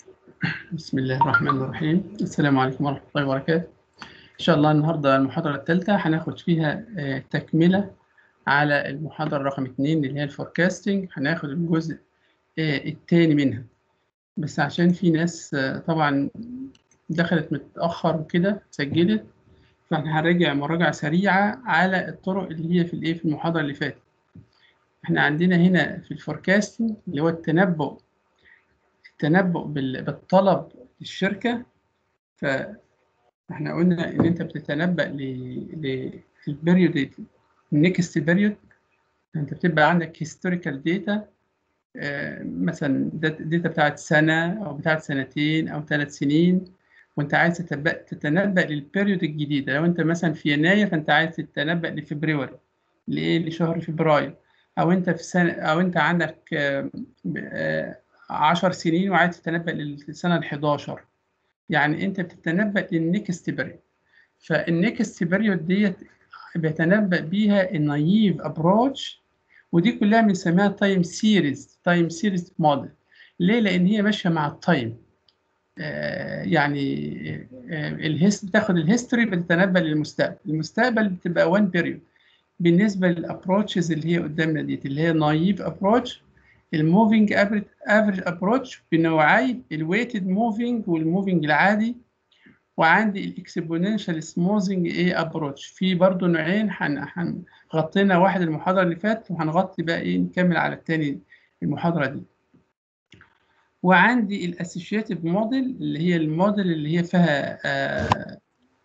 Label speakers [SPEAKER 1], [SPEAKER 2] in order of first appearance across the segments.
[SPEAKER 1] بسم الله الرحمن الرحيم السلام عليكم ورحمة الله وبركاته إن شاء الله النهاردة المحاضرة الثالثة هناخد فيها آه، تكملة على المحاضرة رقم اتنين اللي هي الفوركاستنج هناخد الجزء آه، التاني منها بس عشان في ناس آه، طبعا دخلت متأخر وكده سجلت فاحنا هنراجع مراجعة سريعة على الطرق اللي هي في الايه في المحاضرة اللي فاتت احنا عندنا هنا في الفوركاستنج اللي هو التنبؤ التنبؤ بال- بالطلب للشركة فاحنا قلنا ان انت بتتنبأ للبريود النكست بيريود انت بتبقى عندك هيستوريكال داتا مثلا داتا بتاعت سنة او بتاعت سنتين او ثلاث سنين وانت عايز تتنبأ تتنبأ للبيريود الجديدة لو انت مثلا في يناير فانت عايز تتنبأ لفبراير لايه لشهر فبراير او انت في سنة او انت عندك آه، آه، عشر سنين وعايز تتنبأ للسنة ال 11 يعني انت بتتنبأ للنكست بيريود فالنكست بيريود ديت بيتنبأ بيها النايف ابروتش ودي كلها بنسميها تايم سيريز تايم سيريز موديل ليه لان هي ماشيه مع التايم آه يعني آه الهيست بتاخد الهيستوري بتتنبأ للمستقبل المستقبل بتبقى وان بيريود بالنسبه للابروتشز اللي هي قدامنا ديت اللي هي نايف ابروتش الموفينج افريج ابروتش بنوعي الويتد موفينج والموفينج العادي وعندي الاكسبوننشال سموزنج ايه ابروتش في برضو نوعين هن غطينا واحد المحاضره اللي فاتت وهنغطي بقى ايه نكمل على التاني المحاضره دي وعندي الاسوشيتيف موديل اللي هي الموديل اللي هي فيها آه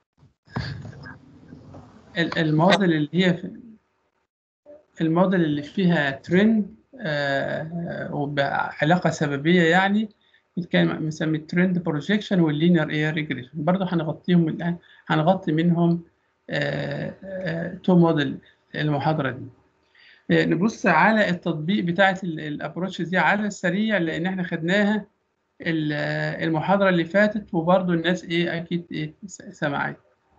[SPEAKER 1] الموديل اللي هي في الموديل اللي فيها ترند آه وبعلاقه سببيه يعني كان مسمي الترند بروجيكشن واللينير اير ريجريشن برضه هنغطيهم الان هنغطي منهم تو موديل المحاضره دي آه نبص على التطبيق بتاعه الابروتش دي على السريع لان احنا خدناها المحاضره اللي فاتت وبرضه الناس ايه اكيد ايه سمعت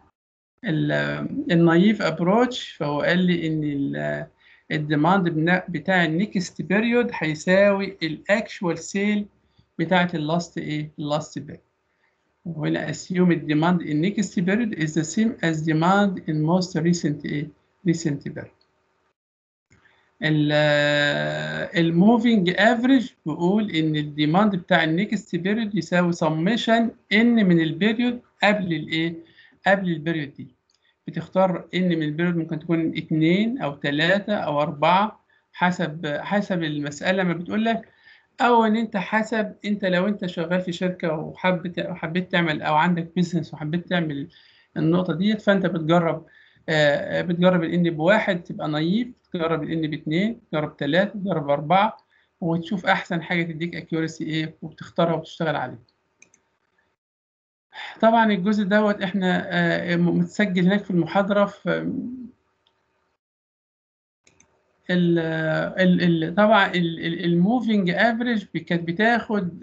[SPEAKER 1] النايف ابروتش فهو قال لي ان الديماند بتاع النكست بيريود هيساوي الاكشوال سيل بتاعت اللاست ايه اللاست بيريود وهنا assume the demand in next period is the same as demand in most recent ايه recent period الموفينج افريج بيقول ان الديماند بتاع النكست بيريود يساوي سميشن ان من البيريود قبل الايه قبل البيريود دي بتختار ان من البيريود ممكن تكون اتنين او تلاتة او اربعة حسب حسب المسألة ما بتقول لك او ان انت حسب انت لو انت شغال في شركة وحبيت حبيت تعمل او عندك بيزنس وحبيت تعمل النقطة ديت فانت بتجرب آه بتجرب الان بواحد تبقى نايف تجرب الان باثنين تجرب ثلاثة تجرب أربعة وتشوف أحسن حاجة تديك اكيورسي إيه وبتختارها وتشتغل عليها. طبعا الجزء دوت احنا آه متسجل هناك في المحاضرة في ال ال ال طبعا الموفينج افريج كانت بتاخد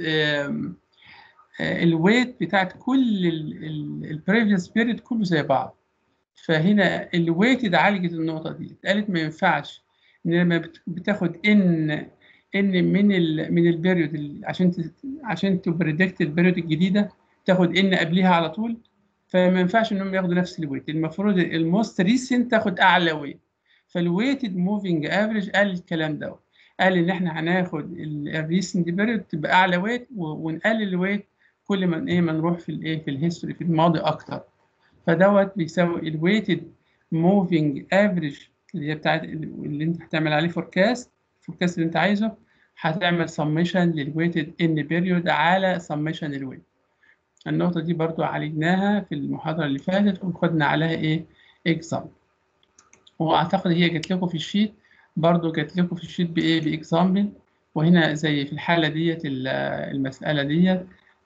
[SPEAKER 1] الويت بتاعت كل البريفيوس بيريد كله زي بعض فهنا الويتد عالجت النقطة دي قالت ما ينفعش ان لما بتاخد ان ان من ال من البيريود عشان ت... عشان تبريدكت البيريود الجديدة تاخد ان قبليها على طول فما ينفعش انهم ياخدوا نفس الويت المفروض الموست ريسنت تاخد اعلى ويت فالويتد موفينج افريج قال الكلام ده قال ان احنا هناخد الريسنت بيريود تبقى اعلى ويت ونقلل الويت كل ما ايه ما نروح في الايه في الهيستوري في الماضي اكتر فدوت بيساوي الويتد موفينج افريج اللي هي بتاعت اللي انت هتعمل عليه فوركاست الفوركاست اللي انت عايزه هتعمل سميشن للويتد ان بيريود على سميشن الويت النقطة دي برضو عالجناها في المحاضرة اللي فاتت وخدنا عليها ايه اكزامبل واعتقد هي جت لكم في الشيت برضو جت لكم في الشيت بايه باكزامبل وهنا زي في الحالة ديت المسألة ديت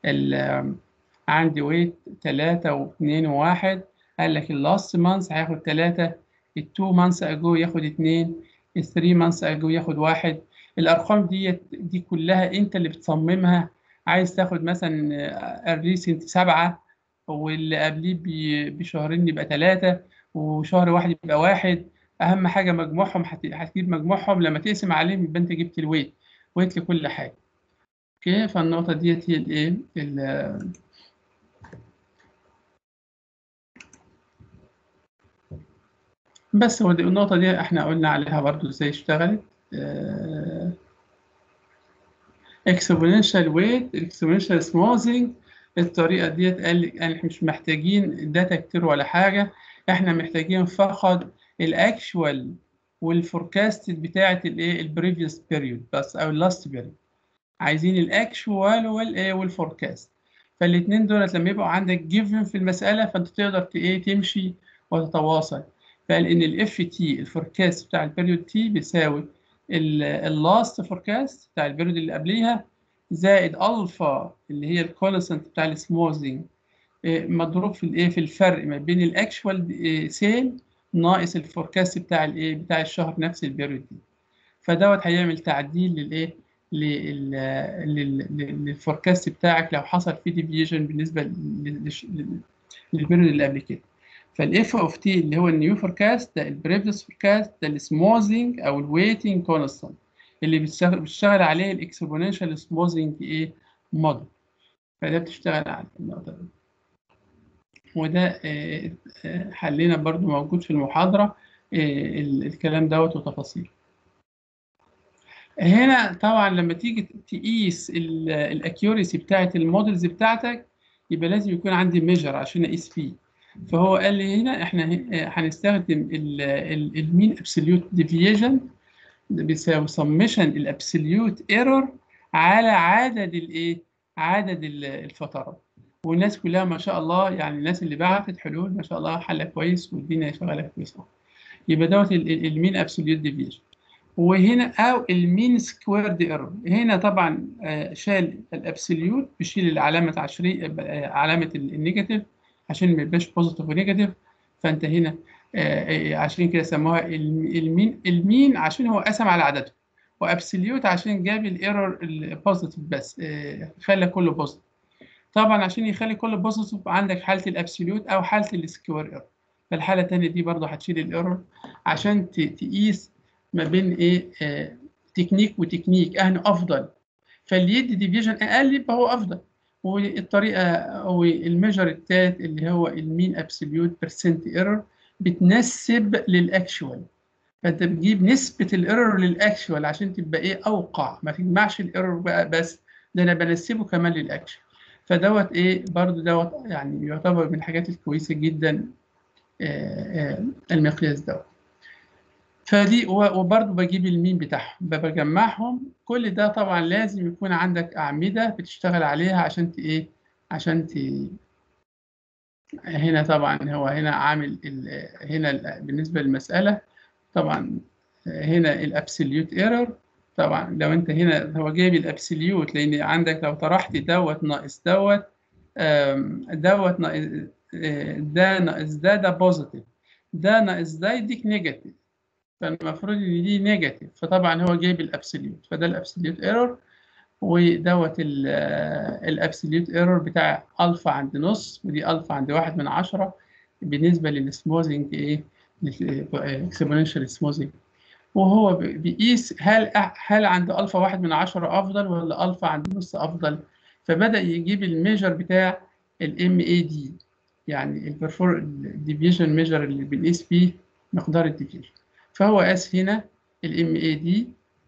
[SPEAKER 1] عندي ويت تلاتة واتنين وواحد قال لك اللاست مانث هياخد تلاتة التو مانث اجو ياخد اتنين الثري مانث اجو ياخد واحد الارقام دي دي كلها انت اللي بتصممها عايز تاخد مثلا الريسنت سبعة واللي قبليه بشهرين يبقى تلاتة وشهر واحد يبقى واحد اهم حاجة مجموعهم هتجيب مجموعهم لما تقسم عليهم يبقى انت جبت الويت ويت لكل حاجة اوكي فالنقطة ديت هي الايه ال- بس هو دي النقطة دي احنا قلنا عليها برضو ازاي اشتغلت آه، exponential weight exponential smoothing الطريقة ديت قال لي قال احنا مش محتاجين داتا كتير ولا حاجة احنا محتاجين فقط الاكشوال والفوركاستد بتاعة الايه البريفيوس بيريود بس او اللاست بيريود عايزين الاكشوال والايه والفوركاست فالاثنين دولت لما يبقوا عندك جيفن في المسألة فانت تقدر ت- ايه تمشي وتتواصل فقال ان الاف تي الفوركاست بتاع البيريود تي بيساوي اللاست فوركاست بتاع البيريود اللي قبليها زائد الفا اللي هي الكونستنت بتاع السموزنج مضروب في الايه في الفرق ما بين الاكشوال سيل ناقص الفوركاست بتاع الايه بتاع الشهر نفس البيريود دي فدوت هيعمل تعديل للايه لل- لل- لل- للفوركاست بتاعك لو حصل فيه ديفيجن بالنسبه لل- لل- للبيريود اللي قبل كده فالاف اوف تي اللي هو النيو فوركاست ده البريفيوس فوركاست ده السموزنج او الويتنج كونستانت اللي بتشتغل بتشتغل عليه الاكسبوننشال سموزنج ايه موديل فده بتشتغل على النقطه دي وده آه، آه، حلنا برضو موجود في المحاضره آه، ال- الكلام دوت وتفاصيل هنا طبعا لما تيجي تقيس الاكيوريسي بتاعت المودلز بتاعتك يبقى لازم يكون عندي ميجر عشان اقيس فيه فهو قال لي هنا احنا ه- هنستخدم المين ابسوليوت ديفيجن بيساوي سمشن الابسوليوت ايرور على عدد الايه عدد ال- الفترات والناس كلها ما شاء الله يعني الناس اللي بعتت حلول ما شاء الله حل كويس والدنيا شغاله كويس أهو. يبقى دوت المين ابسوليوت ديفيجن وهنا او المين سكويرد ايرور هنا طبعا آه، شال الابسوليوت بيشيل العلامه عشري آه، علامه النيجاتيف عشان ما يبقاش بوزيتيف ونيجاتيف فانت هنا آه، آه، عشان كده سموها الم- المين المين عشان هو قسم على عدده وابسوليوت عشان جاب الايرور البوزيتيف بس آه، خلى كله بوزيتيف طبعا عشان يخلي كله بوزيتيف عندك حاله الابسوليوت او حاله السكوير ايرور فالحاله الثانيه دي برضه هتشيل الايرور عشان ت- تقيس ما بين ايه آه تكنيك وتكنيك اهنا افضل فاللي يدي ديفيجن اقل يبقى هو افضل والطريقه او الميجر التالت اللي هو المين ابسوليوت بيرسنت ايرور بتنسب للاكشوال فانت بتجيب نسبه الايرور للاكشوال عشان تبقى ايه اوقع ما تجمعش الايرور بقى بس ده انا بنسبه كمان للاكشوال فدوت ايه برضو دوت يعني يعتبر من الحاجات الكويسه جدا آه، آه، المقياس دوت فدي و- وبرضه بجيب المين بتاعهم ب- بجمعهم كل ده طبعا لازم يكون عندك أعمدة بتشتغل عليها عشان ت ايه عشان ت هنا طبعا هو هنا عامل ال... هنا ال... بالنسبة للمسألة طبعا هنا الابسوليوت ايرور طبعا لو انت هنا هو جايب الابسوليوت لان عندك لو طرحت دوت ناقص دوت آم، دوت ناقص آه، ده ناقص ده ده بوزيتيف ده ناقص ده يديك نيجاتيف فالمفروض ان دي نيجاتيف فطبعا هو جايب الابسوليوت فده الابسوليوت ايرور ودوت الابسوليوت ايرور بتاع الفا عند نص ودي الفا عند واحد من عشرة بالنسبه للسموزنج ايه اكسبوننشال سموزنج وهو بي- بيقيس هل هل عند الفا واحد من عشرة افضل ولا الفا عند نص افضل فبدا يجيب الميجر بتاع الام اي دي يعني البرفور الديفيجن ميجر اللي بنقيس فيه مقدار الديفيجن فهو قاس هنا الام اي دي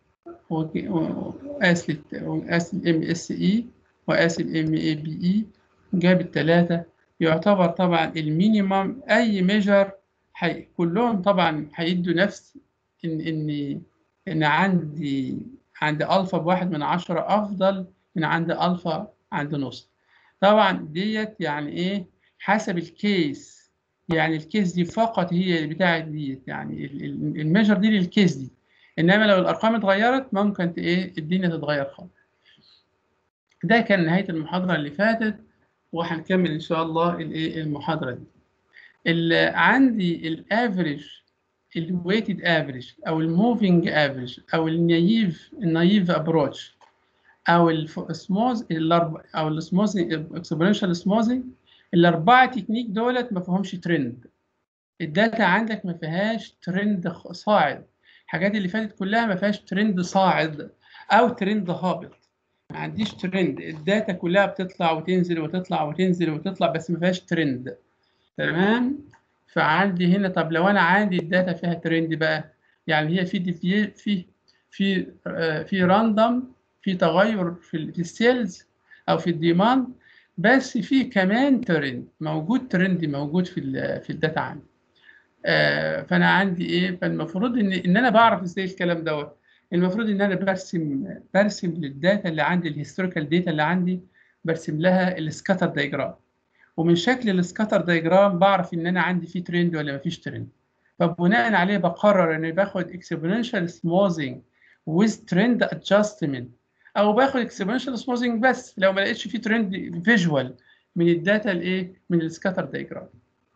[SPEAKER 1] وقاس للت- وقاس الام اس اي وقاس الام اي بي اي جاب الثلاثه يعتبر طبعا المينيمم اي ميجر حي كلهم طبعا هيدوا نفس ان ان ان عندي عند الفا بواحد من عشرة افضل من عند الفا عند نص طبعا ديت يعني ايه حسب الكيس يعني الكيس دي فقط هي اللي بتاعت ديت يعني ال- ال- الميجر دي للكيس دي انما لو الارقام اتغيرت ممكن ت- ايه الدنيا تتغير خالص ده كان نهايه المحاضره اللي فاتت وهنكمل ان شاء الله الايه المحاضره دي ال- عندي الافريج الويتد افريج او الموفينج افريج او النايف النايف ابروتش او السموز او السموزنج اكسبوننشال سموزنج الاربعه تكنيك دولت ما فيهمش ترند الداتا عندك ما فيهاش ترند خ- صاعد الحاجات اللي فاتت كلها ما فيهاش ترند صاعد او ترند هابط ما عنديش ترند الداتا كلها بتطلع وتنزل وتطلع وتنزل وتطلع بس ما فيهاش ترند تمام فعندي هنا طب لو انا عندي الداتا فيها ترند بقى يعني هي في ديفي في في آه، في راندوم في تغير في ال- في السيلز او في الديماند بس في كمان ترند موجود ترند موجود في ال في الداتا عندي آه، فانا عندي ايه فالمفروض ان ان انا بعرف ازاي الكلام دوت المفروض ان انا برسم برسم للداتا اللي عندي الهيستوريكال داتا اللي عندي برسم لها السكاتر دايجرام ومن شكل السكاتر دايجرام بعرف ان انا عندي فيه ترند ولا مفيش ترند فبناء عليه بقرر اني باخد exponential smoothing with trend adjustment او باخد exponential smoothing بس لو ما لقيتش فيه ترند فيجوال من الداتا الايه من السكاتر دايجرام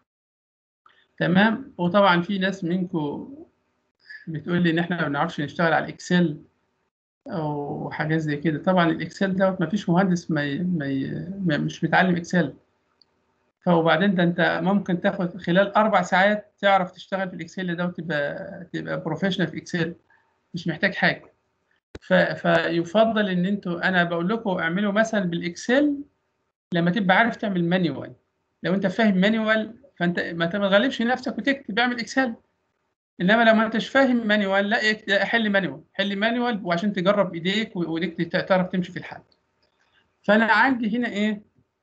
[SPEAKER 1] تمام وطبعا في ناس منكم بتقول لي ان احنا ما بنعرفش نشتغل على الاكسل او حاجات زي كده طبعا الاكسل دوت ما فيش مهندس ما, ي... ما, ي... ما مش بيتعلم اكسل فوبعدين ده انت ممكن تاخد خلال اربع ساعات تعرف تشتغل في الاكسل ده وتبقى تبقى بروفيشنال في اكسل مش محتاج حاجه ف... فيفضل ان انتوا انا بقول لكم اعملوا مثلا بالاكسل لما تبقى عارف تعمل مانيوال لو انت فاهم مانيوال فانت ما تغلبش نفسك وتكتب اعمل اكسل انما لو ما انتش فاهم مانيوال لا اك- حل مانيوال حل مانيوال وعشان تجرب ايديك و- وايديك ت- تعرف تمشي في الحل فانا عندي هنا ايه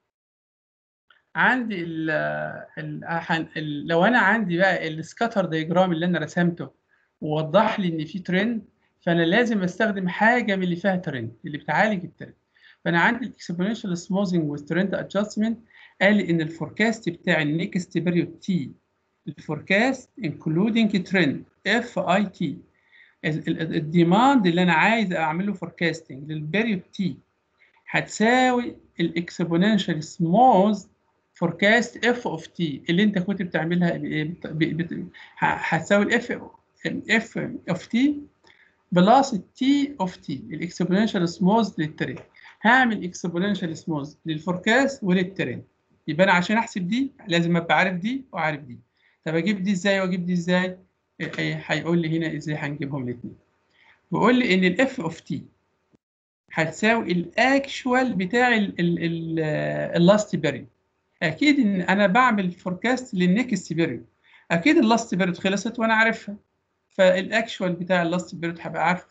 [SPEAKER 1] عندي ال ال هن- ال- لو انا عندي بقى السكاتر دايجرام اللي انا رسمته ووضح لي ان في ترند فانا لازم استخدم حاجه من اللي فيها ترند اللي بتعالج الترند فانا عندي الاكسبوننشال سموزنج والترند ادجستمنت قال لي ان الفوركاست بتاع النكست بيريود تي الفوركاست انكلودنج ترند اف اي تي الديماند اللي انا عايز اعمله فوركاستنج للبيريود تي هتساوي الاكسبوننشال سموز فوركاست اف اوف تي اللي انت كنت بتعملها بايه بت- ب- بت- ه- هتساوي الاف اف اوف تي بلس التي اوف تي الاكسبوننشال سموز للترند هعمل اكسبوننشال سموز للفوركاست وللترند يبقى انا عشان احسب دي لازم ابقى عارف دي وعارف دي طب اجيب دي ازاي واجيب دي ازاي إيه- إيه، هيقول لي هنا ازاي هنجيبهم الاثنين بيقول لي ان الاف اوف تي هتساوي الاكشوال بتاع اللاست بيريود اكيد ان انا بعمل فوركاست للنكست بيريود اكيد اللاست بيريود خلصت وانا عارفها فالاكشوال بتاع اللاست بيريود هبقى عارفه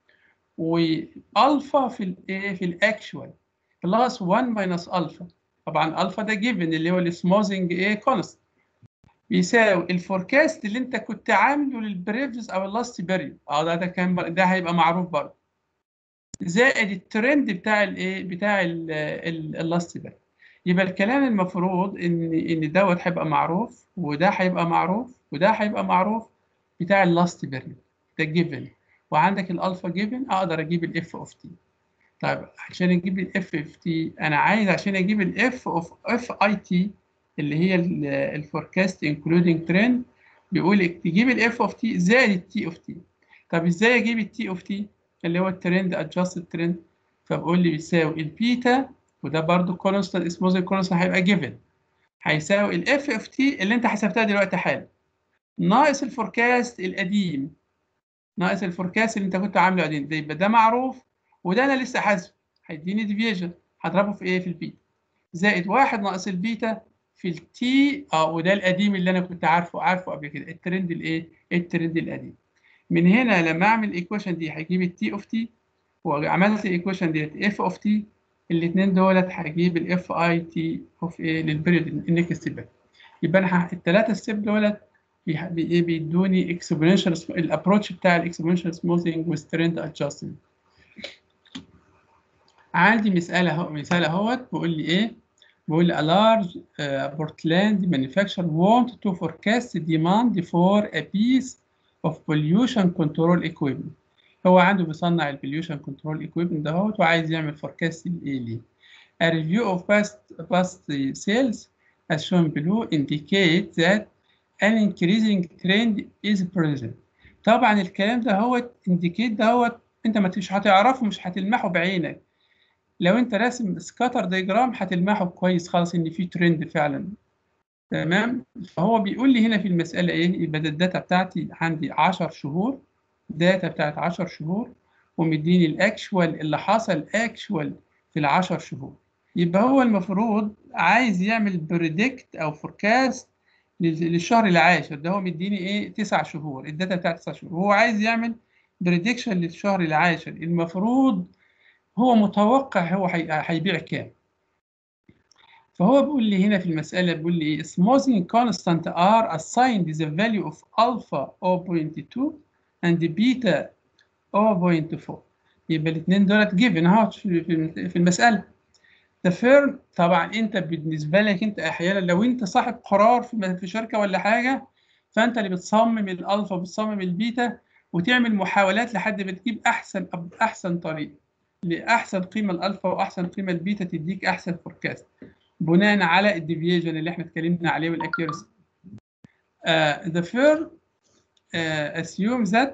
[SPEAKER 1] والفا في الايه في الاكشوال بلس 1 ماينس الفا طبعا الفا ده جيفن اللي هو السموزنج ايه كونست بيساوي الفوركاست اللي انت كنت عامله للبريفيوس او اللاست بيريود اه ده ده كان ده هيبقى معروف برضه زائد الترند بتاع الايه بتاع اللاست بيريود يبقى الكلام المفروض ان ان دوت هيبقى معروف وده هيبقى معروف وده هيبقى معروف بتاع اللاست بيريود ده جيفن وعندك الالفا جيفن اقدر اجيب الاف اوف تي طيب عشان اجيب الاف اوف تي انا عايز عشان اجيب الاف اوف اف اي تي اللي هي الفوركاست انكلودنج ترند بيقول لك تجيب الاف اوف تي زائد التي اوف تي طب ازاي اجيب التي اوف تي اللي هو الترند ادجستد ترند فبقول لي بيساوي البيتا وده برضو كونستانت اسمه كونستانت هيبقى جيفن هيساوي الاف اوف تي اللي انت حسبتها دلوقتي حالا ناقص الفوركاست القديم ناقص الفوركاست اللي انت كنت عامله قديم ده يبقى ده معروف وده انا لسه حاسبه هيديني ديفيجن هضربه في ايه في البيتا زائد واحد ناقص البيتا في التي اه وده القديم اللي انا كنت عارفه عارفه قبل كده الترند الايه الترند القديم من هنا لما اعمل الايكويشن دي هجيب التي اوف تي وعملت الايكويشن ديت اف اوف تي الاثنين دولت هجيب الاف اي تي اوف ايه للبيريود النكست بيريود يبقى انا الثلاثه ستيب دولت بي- بي- إيه بيدوني اكسبوننشال الابروتش بتاع الاكسبوننشال سموثينج والترند ادجستمنت عندي مسألة اهو مثال اهوت بيقول لي ايه بيقول لي a large uh, Portland manufacturer want to forecast the demand for a piece of pollution control equipment هو عنده بيصنع ال pollution control equipment دهوت وعايز يعمل forecast الايه ليه A review of past past sales as shown below indicate that an increasing trend is present طبعا الكلام ده هو indicate ده هو انت ما مش هتعرفه مش هتلمحه بعينك لو انت راسم سكاتر ديجرام هتلمحه كويس خالص ان في ترند فعلا تمام فهو بيقول لي هنا في المساله ايه يبقى ده الداتا بتاعتي عندي 10 شهور داتا بتاعت 10 شهور ومديني الاكشوال اللي حصل اكشوال في العشر شهور يبقى هو المفروض عايز يعمل بريدكت او فوركاست للشهر العاشر ده هو مديني ايه تسع شهور الداتا بتاعت تسع شهور هو عايز يعمل بريدكشن للشهر العاشر المفروض هو متوقع هو هيبيع كام فهو بيقول لي هنا في المسألة بيقول لي smoothing constant R assigned the value of alpha 0.2 and beta 0.4 يبقى الاثنين دولت given اهو في المسألة the firm طبعا انت بالنسبة لك انت احيانا لو انت صاحب قرار في شركة ولا حاجة فانت اللي بتصمم الالفا وبتصمم البيتا وتعمل محاولات لحد ما تجيب احسن احسن طريقة لاحسن قيمة الالفا واحسن قيمة البيتا تديك احسن فوركاست بناء على الديفيجن اللي احنا اتكلمنا عليه والاكيورسي. Uh, the firm uh, assumes that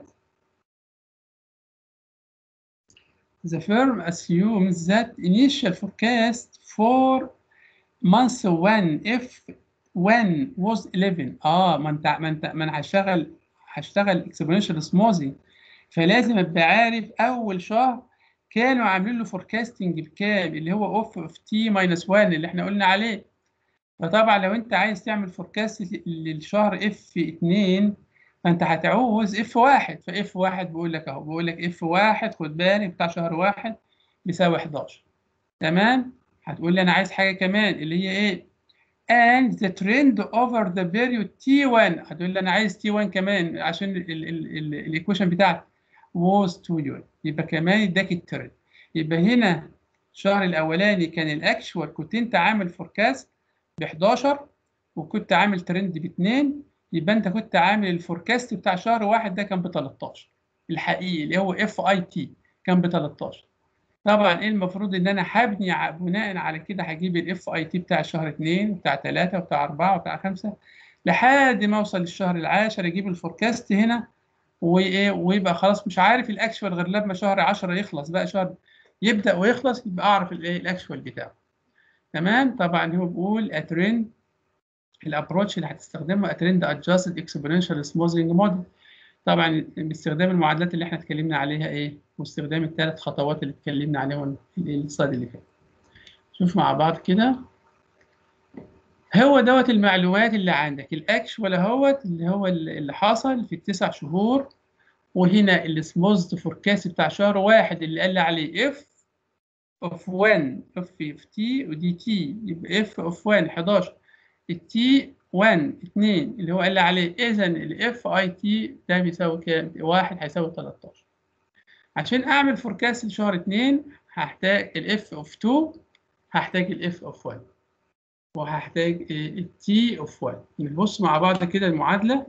[SPEAKER 1] the firm assumes that initial forecast for month 1 if 1 was 11 اه ما انت ما انت ما انا هشتغل هشتغل exponential smoothing فلازم ابقى عارف اول شهر كانوا عاملين له فوركاستنج بكام اللي هو اوف اوف تي ماينس 1 اللي احنا قلنا عليه فطبعا لو انت عايز تعمل فوركاست للشهر اف 2 فانت هتعوز اف 1 فاف 1 بيقول لك اهو بيقول لك اف 1 خد بالك بتاع شهر 1 بيساوي 11 تمام هتقول لي انا عايز حاجه كمان اللي هي ايه and the trend over the period T1 هتقول لي انا عايز T1 كمان عشان الايكويشن بتاعتي was to you يبقى كمان اداك الترند يبقى هنا الشهر الاولاني كان الاكشوال كنت انت عامل فوركاست ب 11 وكنت عامل ترند ب 2 يبقى انت كنت عامل الفوركاست بتاع شهر واحد ده كان ب 13 الحقيقي اللي هو اف اي تي كان ب 13 طبعا ايه المفروض ان انا هبني بناء على كده هجيب الاف اي تي بتاع شهر 2 وبتاع 3 وبتاع 4 وبتاع 5 لحد ما اوصل للشهر العاشر اجيب الفوركاست هنا وايه ويبقى خلاص مش عارف الاكشوال غير لما شهر 10 يخلص بقى شهر يبدا ويخلص يبقى اعرف الايه الاكشوال بتاعه تمام طبعا هو بيقول اترند الابروتش اللي هتستخدمه اترند ادجستد اكسبوننشال سموزنج موديل طبعا باستخدام المعادلات اللي احنا اتكلمنا عليها ايه واستخدام الثلاث خطوات اللي اتكلمنا عليهم في السلايد اللي فات شوف مع بعض كده هو دوت المعلومات اللي عندك الاكشوال اهوت اللي هو اللي حصل في التسع شهور وهنا السموزد فوركاست بتاع شهر واحد اللي قال لي عليه اف اوف 1 اف في تي ودي تي يبقى اف اوف 1 11 التي 1 2 اللي هو قال لي عليه اذا الاف اي تي ده بيساوي كام؟ واحد هيساوي 13 عشان اعمل فوركاست لشهر 2 هحتاج الاف اوف 2 هحتاج الاف اوف 1 وهحتاج التي اوف 1 نبص مع بعض كده المعادله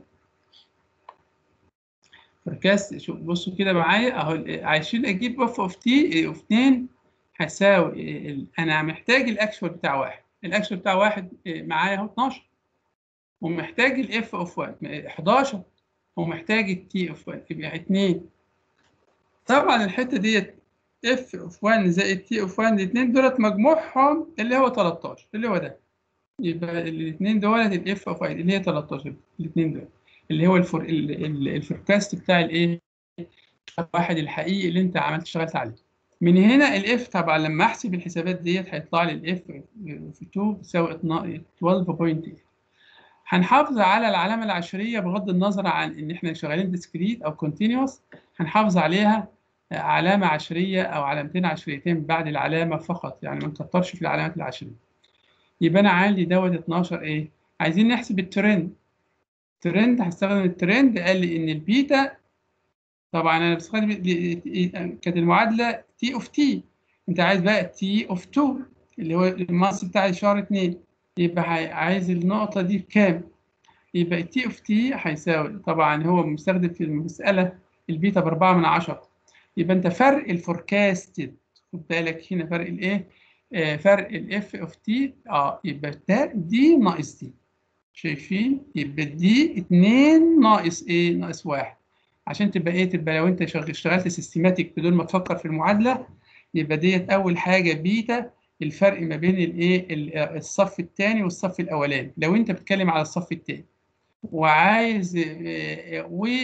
[SPEAKER 1] فوركاست شوف بصوا كده معايا اهو عايزين اجيب اف اوف تي اوف 2 هيساوي انا محتاج الاكشوال بتاع واحد الاكشوال بتاع واحد معايا اهو 12 ومحتاج الاف اوف 1 11 ومحتاج التي اوف 1 يبقى 2 طبعا الحته ديت اف اوف 1 زائد تي اوف 1 الاثنين دولت مجموعهم اللي هو 13 اللي هو ده يبقى الاثنين دولت الاف اوف 1 اللي هي 13 الاثنين دول اللي هو الفور الفوركاست بتاع الايه واحد الحقيقي اللي انت عملت اشتغلت عليه من هنا الاف طبعا لما احسب الحسابات ديت هيطلع لي الاف في 2 تساوي 12.8 هنحافظ على العلامه العشريه بغض النظر عن ان احنا شغالين ديسكريت او كونتينوس هنحافظ عليها علامه عشريه او علامتين عشريتين بعد العلامه فقط يعني ما نكترش في العلامات العشريه يبقى انا عندي دوت 12 ايه عايزين نحسب الترند الترند هستخدم الترند قال لي ان البيتا طبعا انا بستخدم كانت المعادله تي اوف تي انت عايز بقى تي اوف 2 اللي هو الماس بتاع شهر 2 يبقى عايز النقطه دي بكام يبقى تي اوف تي هيساوي طبعا هو مستخدم في المساله البيتا ب 4 من 10 يبقى انت فرق الفوركاستد خد بالك هنا فرق الايه آه فرق الاف اوف تي اه يبقى ده دي ناقص دي شايفين يبقى دي 2 ناقص ايه ناقص 1 عشان تبقى ايه تبقى لو انت اشتغلت سيستماتيك بدون ما تفكر في المعادله يبقى ديت اول حاجه بيتا الفرق ما بين الايه الصف الثاني والصف الاولاني لو انت بتتكلم على الصف الثاني وعايز و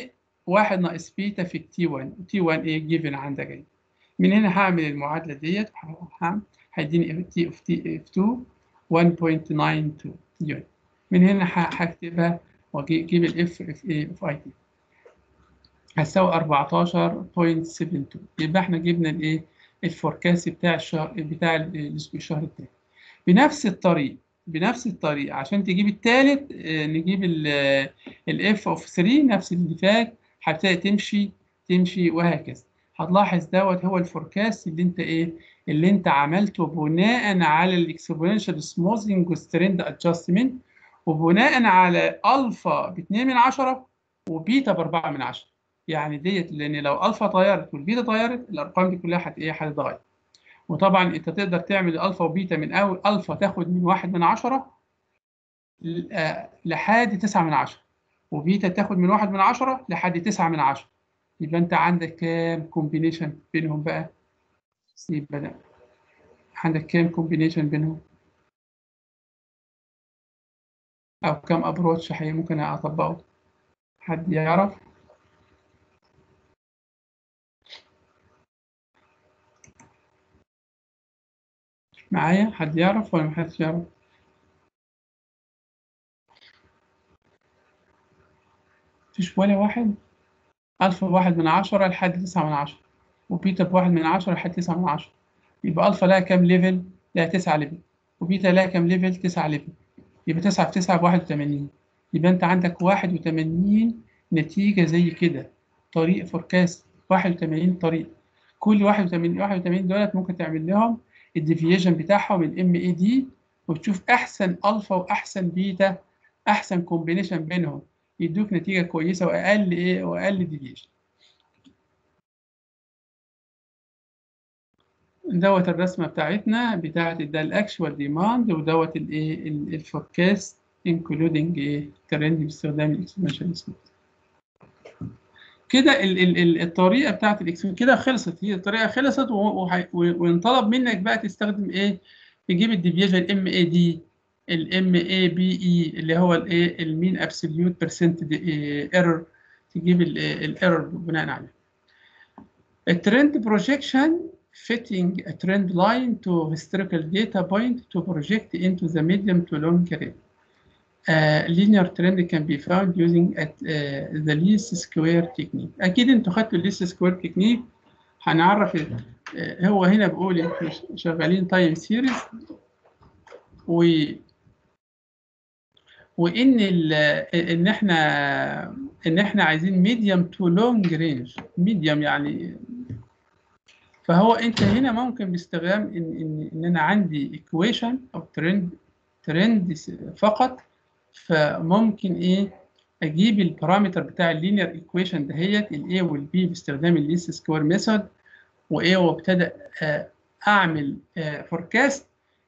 [SPEAKER 1] واحد ناقص بيتا في التي 1 تي 1 ايه جيفن عندك ايه من هنا هعمل المعادله ديت هيديني تي اوف تي اف 2 1.92 يونت من هنا هكتبها واجيب الاف اف اي اوف اي تي هتساوي 14.72 يبقى احنا جبنا الايه الفوركاست بتاع الشهر بتاع الشهر الثاني بنفس الطريقه بنفس الطريقه عشان تجيب الثالث نجيب الاف اوف 3 نفس اللي فات هتبتدي تمشي تمشي وهكذا هتلاحظ دوت هو الفوركاست اللي انت ايه اللي انت عملته بناء على الاكسبوننشال سموزنج والسترند ادجستمنت وبناء على الفا ب 2 من 10 وبيتا ب 4 من 10 يعني ديت لان لو الفا اتغيرت والبيتا اتغيرت الارقام دي كلها هت ايه هتتغير وطبعا انت تقدر تعمل الفا وبيتا من اول الفا تاخد من 1 من 10 لحد 9 من 10 وبيتا تاخد من 1 من 10 لحد 9 من 10 يبقى انت عندك كام كومبينيشن بينهم بقى يبقى ده عندك كام كومبينيشن بينهم او كام ابروتش حقيقي ممكن اطبقه حد يعرف معايا حد يعرف ولا محدش يعرف مفيش ولا واحد ألفا بواحد من عشرة لحد تسعة من عشرة وبيتا بواحد من عشرة لحد تسعة من عشرة يبقى ألفا لها كام ليفل؟ لها تسعة ليفل وبيتا لها كام ليفل؟ تسعة ليفل يبقى تسعة في تسعة بواحد وتمانين يبقى أنت عندك واحد وتمانين نتيجة زي كده طريق فوركاست واحد وتمانين طريق كل واحد وتمانين واحد وتمانين دولت ممكن تعمل لهم الديفيجن بتاعهم الام اي دي وتشوف احسن الفا واحسن بيتا احسن كومبينيشن بينهم يدوك نتيجه كويسه واقل ايه واقل ديفيجن دوت الرسمه بتاعتنا بتاعت ده الاكشوال ديماند ودوت الايه الفوركاست انكلودنج ايه ترند باستخدام الاكسبوننشال سموث كده ال ال الطريقه بتاعت الاكسبون كده خلصت هي الطريقه خلصت وينطلب منك بقى تستخدم ايه تجيب الديفيجن ام اي دي الام اي بي اي اللي هو الايه المين ابسوليوت بيرسنت ايرور تجيب الايرور بناء عليه الترند بروجيكشن fitting a trend line to historical data point to project into the medium to long range. Uh, linear trend can be found using at, uh, the least square technique. أكيد أنتوا خدتوا least square technique هنعرف uh, هو هنا بيقول إحنا شغالين تايم سيريز و وإن ال إن إحنا إن إحنا عايزين medium to long range medium يعني فهو أنت هنا ممكن باستخدام إن إن إن أنا عندي equation أو trend trend فقط فممكن ايه اجيب البارامتر بتاع اللينير ايكويشن دهيت الاي والبي باستخدام الليست سكوير ميثود وايه وابتدى اعمل فوركاست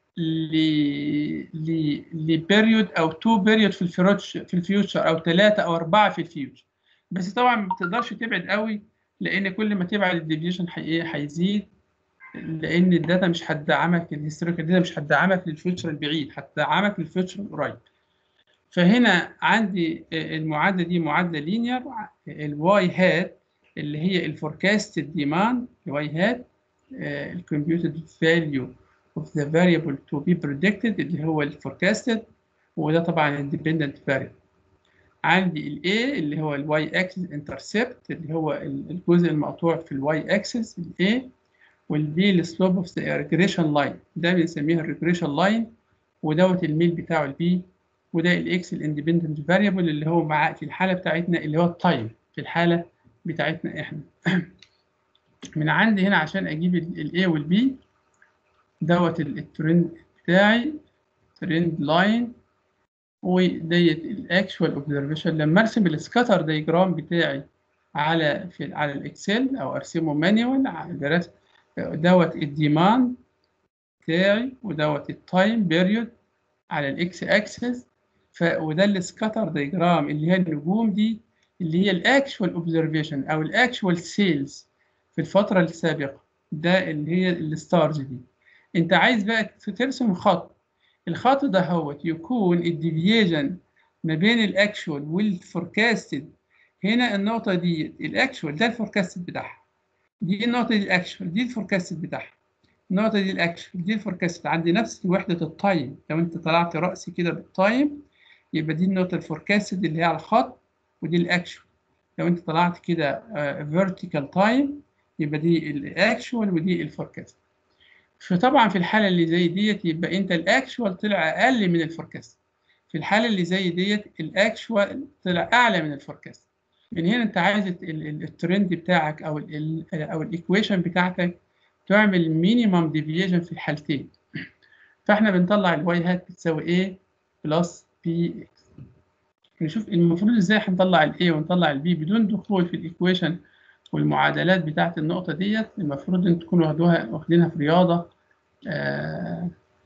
[SPEAKER 1] لبيريود او تو بيريود في الفيوتشر في الفيوتشر او ثلاثه او اربعه في الفيوتشر بس طبعا ما تقدرش تبعد قوي لان كل ما تبعد الديفيشن هيزيد لان الداتا مش هتدعمك الهيستوريكال داتا مش هتدعمك للفيوتشر البعيد هتدعمك للفيوتشر القريب فهنا عندي المعادله دي معادله لينير الواي هات اللي هي الفوركاستد ديماند الواي هات الكمبيوتد فاليو اوف ذا فاريبل تو بي بريدكتد اللي هو الفوركاستد وده طبعا اندبندنت فاريبل عندي الاي اللي هو الواي اكسس انترسبت اللي هو الجزء المقطوع في الواي اكسس الاي والبي السلوب اوف ذا ريجريشن لاين ده بنسميها الريجريشن لاين ودوت الميل بتاعه البي وده الاكس الاندبندنت فاريبل اللي هو مع في الحاله بتاعتنا اللي هو التايم في الحاله بتاعتنا احنا من عندي هنا عشان اجيب الاي والبي دوت الترند بتاعي ترند لاين وديت الاكشوال اوبزرفيشن لما ارسم السكاتر دايجرام بتاعي على في على الاكسل او ارسمه مانيوال على رسم دوت الديماند بتاعي ودوت التايم بيريود على الاكس اكسس ف وده السكاتر دايجرام اللي هي النجوم دي اللي هي الاكشوال اوبزرفيشن او الاكشوال سيلز في الفتره السابقه ده اللي هي الستارز دي انت عايز بقى ترسم خط الخط ده هو يكون الديفيجن ما بين الاكشوال والفوركاستد هنا النقطة دي الأكشوال ده الفوركاست بتاعها دي النقطة دي الأكشوال دي الفوركاست بتاعها النقطة دي الأكشوال دي الفوركاست عندي نفس وحدة التايم لو أنت طلعت رأسي كده بالتايم يبقى دي النقطة الفوركاست اللي هي على الخط ودي الأكشوال لو أنت طلعت كده فيرتيكال تايم يبقى دي الأكشوال ودي الفوركاست فطبعا في الحالة اللي زي ديت يبقى أنت الأكشوال طلع أقل من الفوركاست في الحالة اللي زي ديت الأكشوال طلع أعلى من الفوركاست من هنا أنت عايز الترند بتاعك أو ال أو الإيكويشن بتاعتك تعمل مينيمم ديفيشن في الحالتين فاحنا بنطلع الواي هات بتساوي ايه بلس بي اكس نشوف المفروض ازاي هنطلع الاي ونطلع البي بدون دخول في الايكويشن والمعادلات بتاعت النقطة ديت المفروض ان تكونوا واخدوها واخدينها في رياضة آه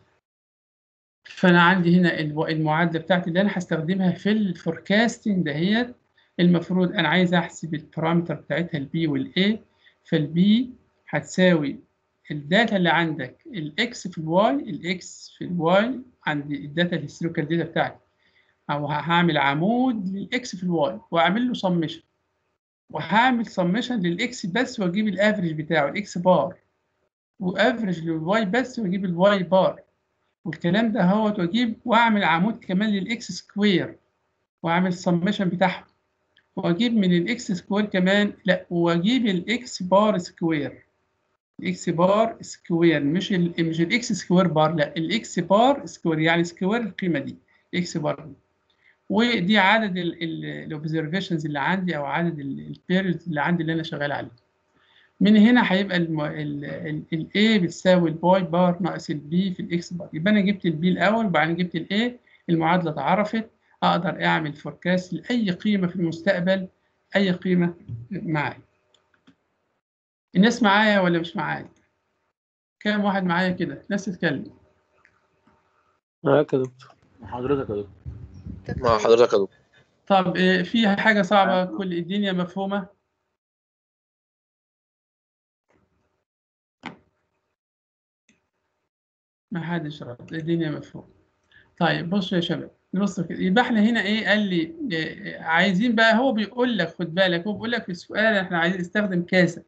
[SPEAKER 1] فانا عندي هنا المعادلة بتاعتي اللي انا هستخدمها في الفوركاستنج دهيت المفروض انا عايز احسب البارامتر بتاعتها البي والاي فالبي هتساوي الداتا اللي عندك الاكس في الواي الاكس في الواي عندي الداتا الهيستوريكال داتا بتاعتي او هعمل عمود للاكس في الواي واعمل له سمشن وهعمل سمشن للاكس بس واجيب الافريج بتاعه الاكس بار وافريج للواي بس واجيب الواي بار والكلام ده هو واجيب واعمل عمود كمان للاكس سكوير واعمل سمشن بتاعهم واجيب من الاكس سكوير كمان لا واجيب الاكس بار سكوير الاكس بار سكوير مش ال مش الاكس سكوير بار لا الاكس بار سكوير يعني سكوير القيمه دي اكس بار دي ودي عدد الاوبزرفيشنز اللي عندي او عدد البيريودز اللي عندي اللي انا شغال عليه من هنا هيبقى الاي بتساوي الباي بار ناقص البي في الاكس بار يبقى انا جبت البي الاول وبعدين جبت الاي المعادله اتعرفت اقدر اعمل فوركاست لاي قيمه في المستقبل اي قيمه معايا الناس معايا ولا مش معايا كام واحد معايا كده ناس تتكلم
[SPEAKER 2] معاك يا دكتور
[SPEAKER 3] حضرتك يا دكتور
[SPEAKER 4] مع حضرتك يا دكتور
[SPEAKER 1] طب إيه، في حاجة صعبة كل الدنيا مفهومة ما حدش رد الدنيا مفهومة طيب بصوا يا شباب نبص كده يبقى احنا هنا ايه قال لي إيه عايزين بقى هو بيقول لك خد بالك هو بيقول لك في السؤال احنا عايزين نستخدم كذا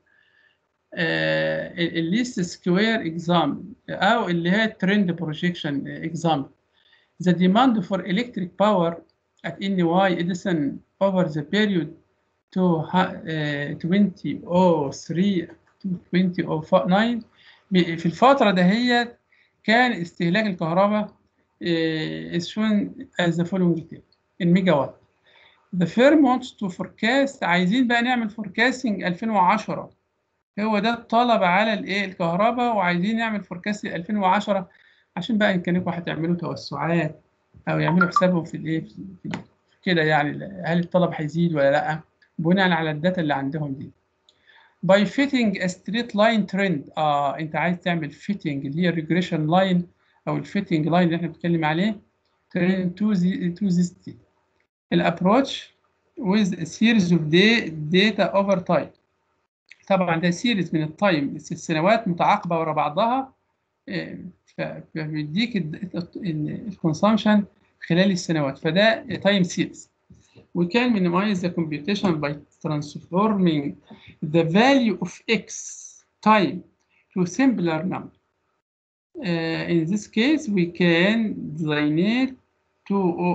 [SPEAKER 1] الليست سكوير اكزامبل او اللي هي ترند بروجيكشن اكزامبل the demand for electric power at NY Edison over the period to uh, 2003 to 2009 في الفترة دهيت كان استهلاك الكهرباء uh, is shown as the following table الميجا وات The firm wants to forecast عايزين بقى نعمل forecasting 2010 هو ده الطلب على الايه الكهرباء وعايزين نعمل فوركاست 2010 عشان بقى يمكنكم هتعملوا توسعات او يعملوا حسابهم في الايه في كده يعني هل الطلب هيزيد ولا لا بناء على الداتا اللي عندهم دي by fitting a straight line trend اه انت عايز تعمل fitting اللي هي regression line او الفيتنج لاين اللي احنا بنتكلم عليه trend to the to this state الابروتش with a series of day, data over time طبعا ده سيريز من التايم السنوات متعاقبه ورا بعضها فبيديك الكونسامشن خلال السنوات فده تايم سيريز we can minimize the computation by transforming the value of x time to simpler number. Uh, in this case, we can designate to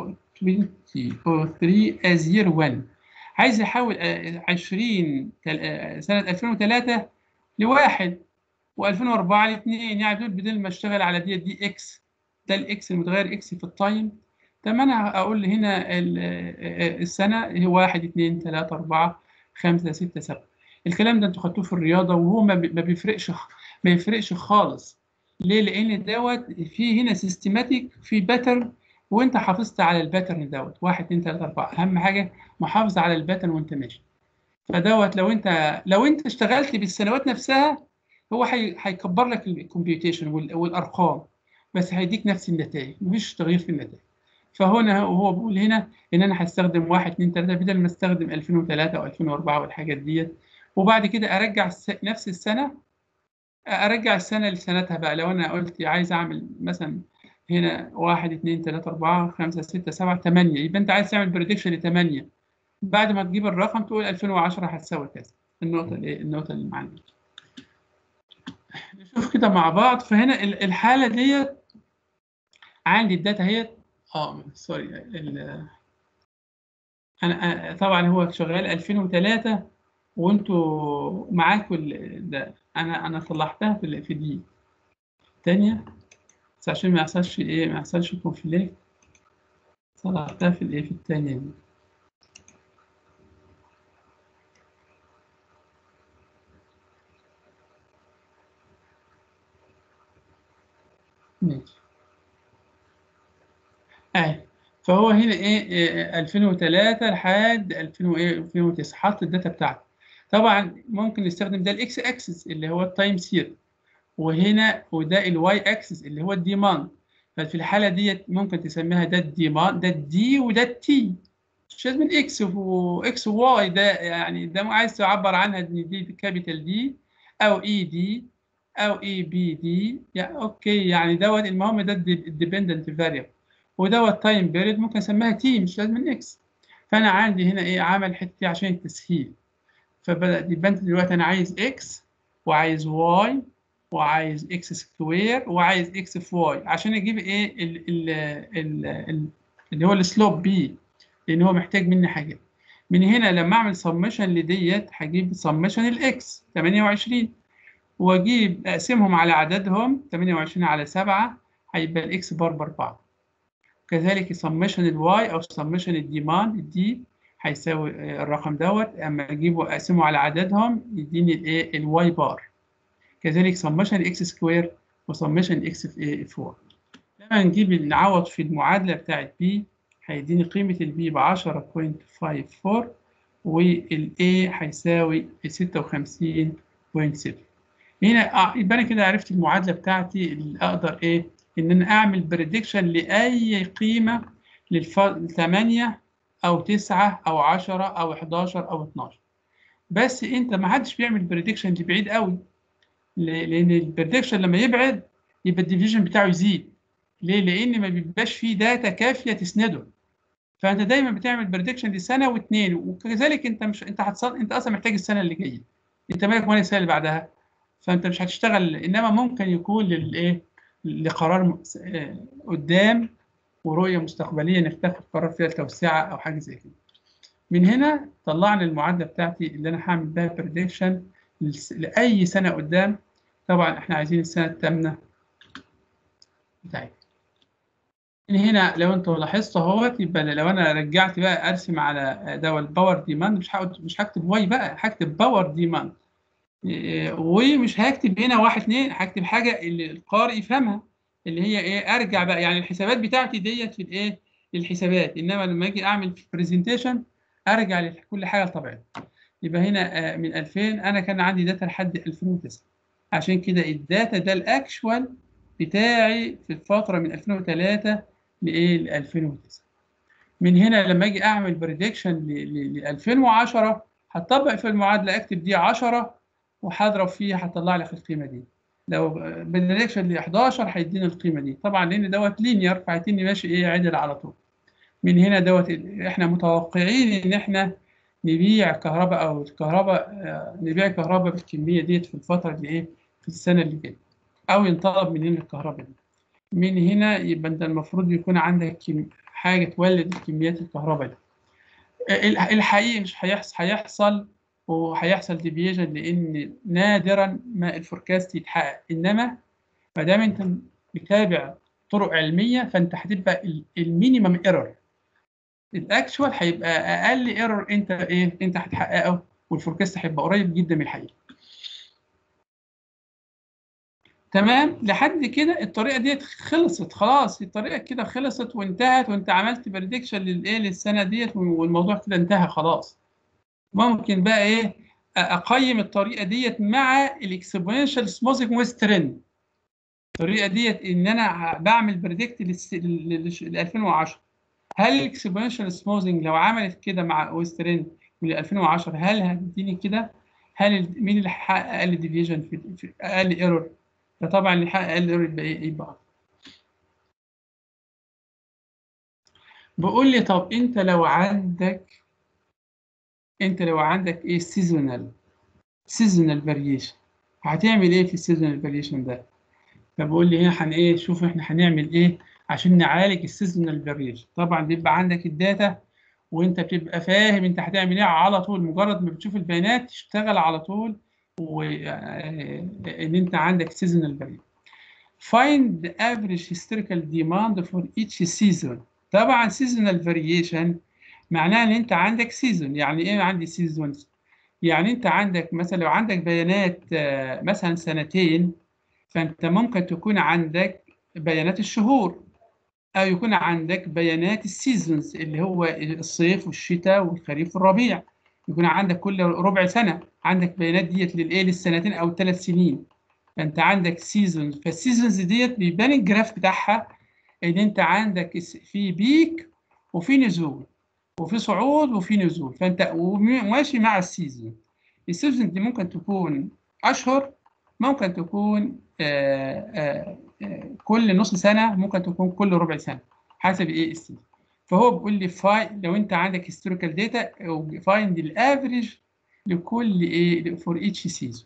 [SPEAKER 1] 2003 as year 1. عايز يحول 20 سنة 2003 لواحد و2004 لاثنين يعني دول بدل ما اشتغل على دي دي اكس ده الاكس المتغير اكس في التايم طب انا اقول هنا السنه هي 1 2 3 4 5 6 7 الكلام ده انتوا خدتوه في الرياضه وهو ما بيفرقش ما يفرقش خالص ليه لان دوت في هنا سيستماتيك في باترن وانت حافظت على الباترن دوت 1 2 3 4 اهم حاجه محافظه على الباترن وانت ماشي فدوت لو انت لو انت اشتغلت بالسنوات نفسها هو هيكبر لك الكمبيوتيشن والارقام بس هيديك نفس النتائج مفيش تغيير في النتائج فهنا هو بيقول هنا ان انا هستخدم 1 2 3 بدل ما استخدم 2003 او 2004 والحاجات ديت وبعد كده ارجع نفس السنه ارجع السنه لسنتها بقى لو انا قلت عايز اعمل مثلا هنا 1 2 3 4 5 6 7 8 يبقى انت عايز تعمل بريدكشن ل 8 بعد ما تجيب الرقم تقول 2010 هتساوي كذا النقطه الايه النقطه اللي معانا نشوف كده مع بعض فهنا ال- الحاله ديت عندي الداتا هي اه سوري ال- انا أنا- طبعا هو شغال 2003 وانتوا معاكم ال- ده انا انا طلعتها في ال- في دي الثانيه بس عشان ما يحصلش ايه ما يحصلش كونفليكت طلعتها في الايه في الثانيه دي ماشي اهي فهو هنا ايه إيه، 2003 لحد 2000 وايه 2009 حط الداتا بتاعته طبعا ممكن نستخدم ده الاكس اكسس اللي هو التايم سير وهنا وده الواي اكسس اللي هو الديماند ففي الحاله ديت ممكن تسميها ده الديماند ده الدي وده التي مش لازم الاكس واكس وواي ده يعني ده عايز تعبر عنها ان دي كابيتال دي او اي دي او اي بي دي يعني اوكي يعني دوت المهم ده الديبندنت فاريبل ودوت تايم بيريد ممكن اسميها تي مش لازم الاكس فانا عندي هنا ايه عمل حته دي عشان التسهيل فبدا يبقى دلوقتي انا عايز اكس وعايز واي وعايز اكس سكوير وعايز اكس في واي عشان اجيب ايه ال ال ال ال اللي هو السلوب بي لان هو محتاج مني حاجات من هنا لما اعمل سمشن لديت هجيب سمشن الاكس 28 واجيب اقسمهم على عددهم 28 على 7 هيبقى الاكس بار باربعه كذلك سمشن الواي او سمشن الديماند الدي هيساوي الرقم دوت اما اجيبه اقسمه على عددهم يديني الايه الواي بار كذلك سمشن اكس سكوير وسمشن اكس في ايه في واي لما نجيب نعوض في المعادله بتاعت بي هيديني قيمه البي ب 10.54 والاي هيساوي 56.7 هنا يبقى انا كده عرفت المعادله بتاعتي اللي اقدر ايه ان انا اعمل بريدكشن لاي قيمه للف 8 او 9 او 10 او 11 او 12 بس انت ما حدش بيعمل بريدكشن لبعيد قوي لان البريدكشن لما يبعد يبقى الديفيجن بتاعه يزيد ليه لان ما بيبقاش فيه داتا كافيه تسنده فانت دايما بتعمل بريدكشن لسنه واثنين وكذلك انت مش انت هتصل انت اصلا محتاج السنه اللي جايه انت مالك مال السنه اللي بعدها فانت مش هتشتغل انما ممكن يكون للايه لقرار قدام ورؤيه مستقبليه نتخذ قرار فيها توسعه او حاجه زي كده من هنا طلعنا المعادله بتاعتي اللي انا هعمل بها بريدكشن لاي سنه قدام طبعا احنا عايزين السنه الثامنه بتاعتنا من هنا لو انتوا لاحظتوا اهوت يبقى لو انا رجعت بقى ارسم على ده الباور ديماند مش مش هكتب واي بقى هكتب باور ديماند ومش هكتب هنا واحد اتنين هكتب حاجه اللي القارئ يفهمها اللي هي ايه ارجع بقى يعني الحسابات بتاعتي ديت في الايه الحسابات انما لما اجي اعمل برزنتيشن ارجع لكل حاجه لطبيعتها يبقى هنا من 2000 انا كان عندي داتا لحد 2009 عشان كده الداتا ده الاكشوال بتاعي في الفتره من 2003 لايه ل 2009 من هنا لما اجي اعمل بريدكشن ل 2010 هطبق في المعادله اكتب دي 10 وهضرب فيها هطلع لك القيمه دي لو بالريدكشن ل 11 هيديني القيمه دي طبعا لان دوت لينير فهيتني ماشي ايه عدل على طول من هنا دوت احنا متوقعين ان احنا نبيع كهرباء او الكهرباء نبيع كهرباء بالكميه ديت في الفتره اللي ايه في السنه اللي جايه او ينطلب مننا الكهرباء دي من هنا يبقى انت المفروض يكون عندك حاجه تولد كميات الكهرباء دي الحقيقي مش هيحصل هيحصل وهيحصل ديفيجن لان نادرا ما الفوركاست يتحقق انما ما دام انت متابع طرق علميه فانت هتبقى المينيمم ايرور الاكشوال هيبقى اقل ايرور انت ايه انت هتحققه والفوركاست هيبقى قريب جدا من الحقيقه تمام لحد كده الطريقه ديت خلصت خلاص الطريقه كده خلصت وانتهت وانت عملت بريدكشن للايه للسنه ديت والموضوع كده انتهى خلاص ممكن بقى ايه اقيم الطريقه ديت مع الاكسبوننشال سموثنج ويز ترند الطريقه ديت ان انا بعمل بريدكت ل 2010 هل الاكسبوننشال سموثنج لو عملت كده مع ويز ترند من 2010 هل هتديني كده هل مين اللي هيحقق اقل ديفيجن في اقل ايرور فطبعا اللي يحقق اقل ايرور يبقى ايه يبقى بقول لي طب انت لو عندك انت لو عندك ايه سيزونال سيزونال فاريشن هتعمل ايه في السيزونال فاريشن ده فبقول لي هنا هن ايه شوف احنا هنعمل ايه عشان نعالج السيزونال فاريشن طبعا بيبقى عندك الداتا وانت بتبقى فاهم انت هتعمل ايه على طول مجرد ما بتشوف البيانات تشتغل على طول وان انت عندك سيزونال فاريشن find the average historical demand for each season طبعا seasonal variation معناها ان انت عندك سيزون يعني ايه عندي سيزونز يعني انت عندك مثلا لو عندك بيانات آه، مثلا سنتين فانت ممكن تكون عندك بيانات الشهور او يكون عندك بيانات السيزونز اللي هو الصيف والشتاء والخريف والربيع يكون عندك كل ربع سنه عندك بيانات ديت للايه للسنتين او الثلاث سنين فانت عندك سيزونز فالسيزونز ديت بيبان الجراف بتاعها ان انت عندك في بيك وفي نزول وفي صعود وفي نزول فانت وماشي مع السيزون السيزون دي ممكن تكون اشهر ممكن تكون آه، آه، آه، كل نص سنه ممكن تكون كل ربع سنه حسب ايه السيزون فهو بيقول لي فاي لو انت عندك هيستوريكال داتا فايند الافريج لكل ايه فور ايتش سيزون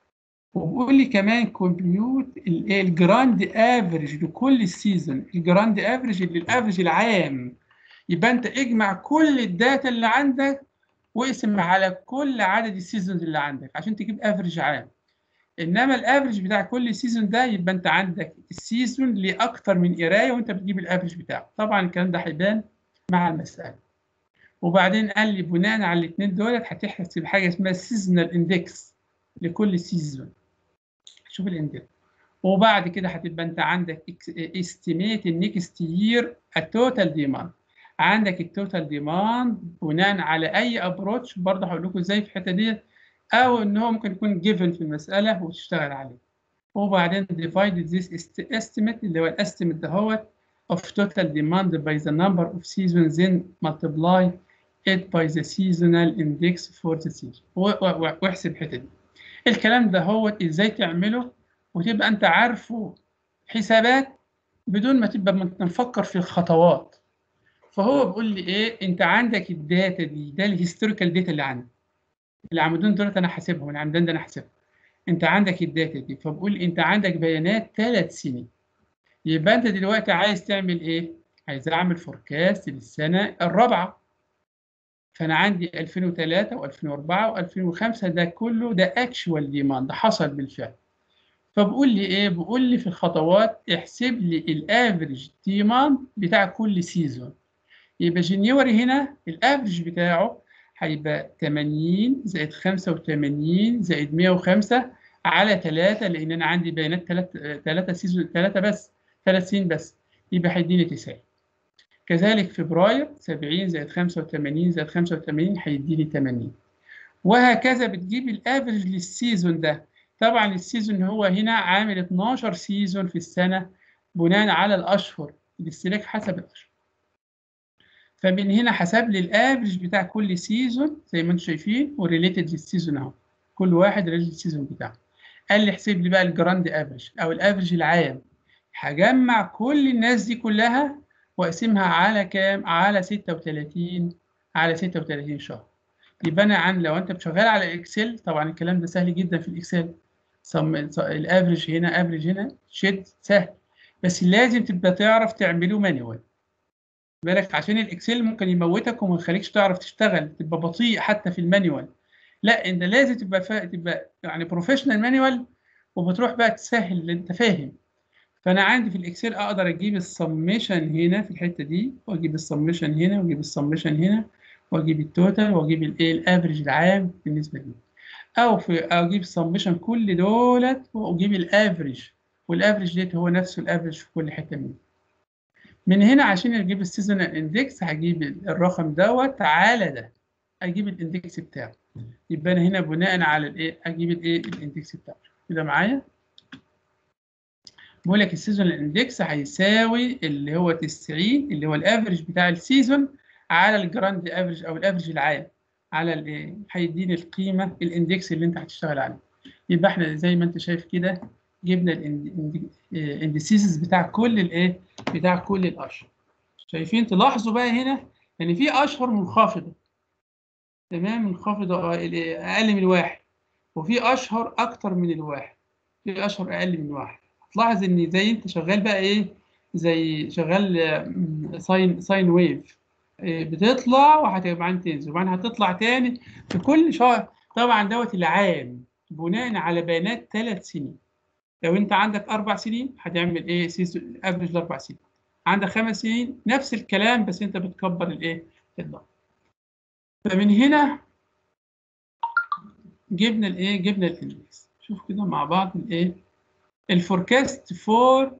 [SPEAKER 1] وبيقول لي كمان كومبيوت الجراند افريج لكل السيزون الجراند افريج اللي الافريج العام يبقى انت اجمع كل الداتا اللي عندك واقسم على كل عدد السيزونز اللي عندك عشان تجيب افريج عام انما الافريج بتاع كل سيزون ده يبقى انت عندك السيزون ليه اكتر من قرايه وانت بتجيب الافريج بتاعه طبعا الكلام ده هيبان مع المساله وبعدين قال لي بناء على الاثنين دولت هتحسب حاجه اسمها سيزونال اندكس لكل سيزون شوف الاندكس وبعد كده هتبقى انت عندك استيميت النكست يير التوتال ديماند عندك التوتال ديماند بناء على اي ابروتش برضه هقول لكم ازاي في الحته ديت او ان هو ممكن يكون جيفن في المساله وتشتغل عليه وبعدين ديفايد ذيس estimate اللي هو الاستيميت دهوت of total demand by the number of seasons then multiply it by the seasonal index for the season واحسب الحته دي الكلام ده هو ازاي تعمله وتبقى انت عارفه حسابات بدون ما تبقى نفكر في الخطوات فهو بيقول لي ايه انت عندك الداتا دي ده الهيستوريكال داتا اللي عندك العمودين دول انا حاسبهم العمودين ده انا حاسبهم انت عندك الداتا دي فبقول انت عندك بيانات ثلاث سنين يبقى انت دلوقتي عايز تعمل ايه عايز اعمل فوركاست للسنه الرابعه فانا عندي 2003 و2004 و2005 ده كله ده اكشوال ديماند حصل بالفعل فبقول لي ايه بقول لي في الخطوات احسب لي الافريج ديماند بتاع كل سيزون يبقى جنيوري هنا الافريج بتاعه هيبقى 80 زائد 85 زائد 105 على 3 لان انا عندي بيانات 3 3 سيزون 3 بس 3 سنين بس يبقى هيديني 90 كذلك فبراير 70 زائد 85 زائد 85 هيديني 80 وهكذا بتجيب الافرج للسيزون ده طبعا السيزون هو هنا عامل 12 سيزون في السنه بناء على الاشهر الاستهلاك حسب الاشهر فمن هنا حسب لي الافرج بتاع كل سيزون زي ما انتم شايفين وريليتد للسيزون اهو كل واحد ريليتد للسيزون بتاعه قال لي احسب لي بقى الجراند افرج او الافرج العام هجمع كل الناس دي كلها واقسمها على كام على 36 على 36 شهر يبقى انا عن لو انت شغال على اكسل طبعا الكلام ده سهل جدا في الاكسل الافرج هنا افرج هنا شيت سهل بس لازم تبقى تعرف تعمله مانيوال بالك عشان الاكسل ممكن يموتك وما يخليكش تعرف تشتغل تبقى بطيء حتى في المانيوال لا انت لازم تبقى فا... تبقى يعني بروفيشنال مانيوال وبتروح بقى تسهل اللي انت فاهم فانا عندي في الاكسل اقدر اجيب السميشن هنا في الحته دي واجيب السميشن هنا واجيب السميشن هنا واجيب التوتال واجيب الايه الافريج العام بالنسبه لي او في اجيب السميشن كل دولت واجيب الافريج والافريج ديت هو نفسه الافريج في كل حته منهم من هنا عشان اجيب السيزونال اندكس هجيب الرقم دوت على ده اجيب الاندكس بتاعه يبقى انا هنا بناء على الايه اجيب الايه الاندكس بتاعه كده معايا بقول لك السيزونال اندكس هيساوي اللي هو 90 اللي هو الافريج بتاع السيزون على الجراند افريج او الافريج العام على الايه هيديني القيمه الاندكس اللي انت هتشتغل عليه يبقى احنا زي ما انت شايف كده جبنا الاندسيسز بتاع كل الايه بتاع كل الاشهر شايفين تلاحظوا بقى هنا ان في اشهر منخفضه تمام منخفضة أقل من الواحد وفي أشهر أكتر من الواحد في أشهر أقل من واحد هتلاحظ إن زي أنت شغال بقى إيه زي شغال آه، ساين ساين ويف آه، بتطلع وهتبقى تنزل وبعدين هتطلع تاني في كل شهر طبعا دوت العام بناء على بيانات ثلاث سنين لو انت عندك اربع سنين هتعمل ايه سيزون افريج الاربع سنين عندك خمس سنين نفس الكلام بس انت بتكبر الايه الضغط فمن هنا جبنا الايه جبنا الاندكس شوف كده مع بعض الايه الفوركاست فور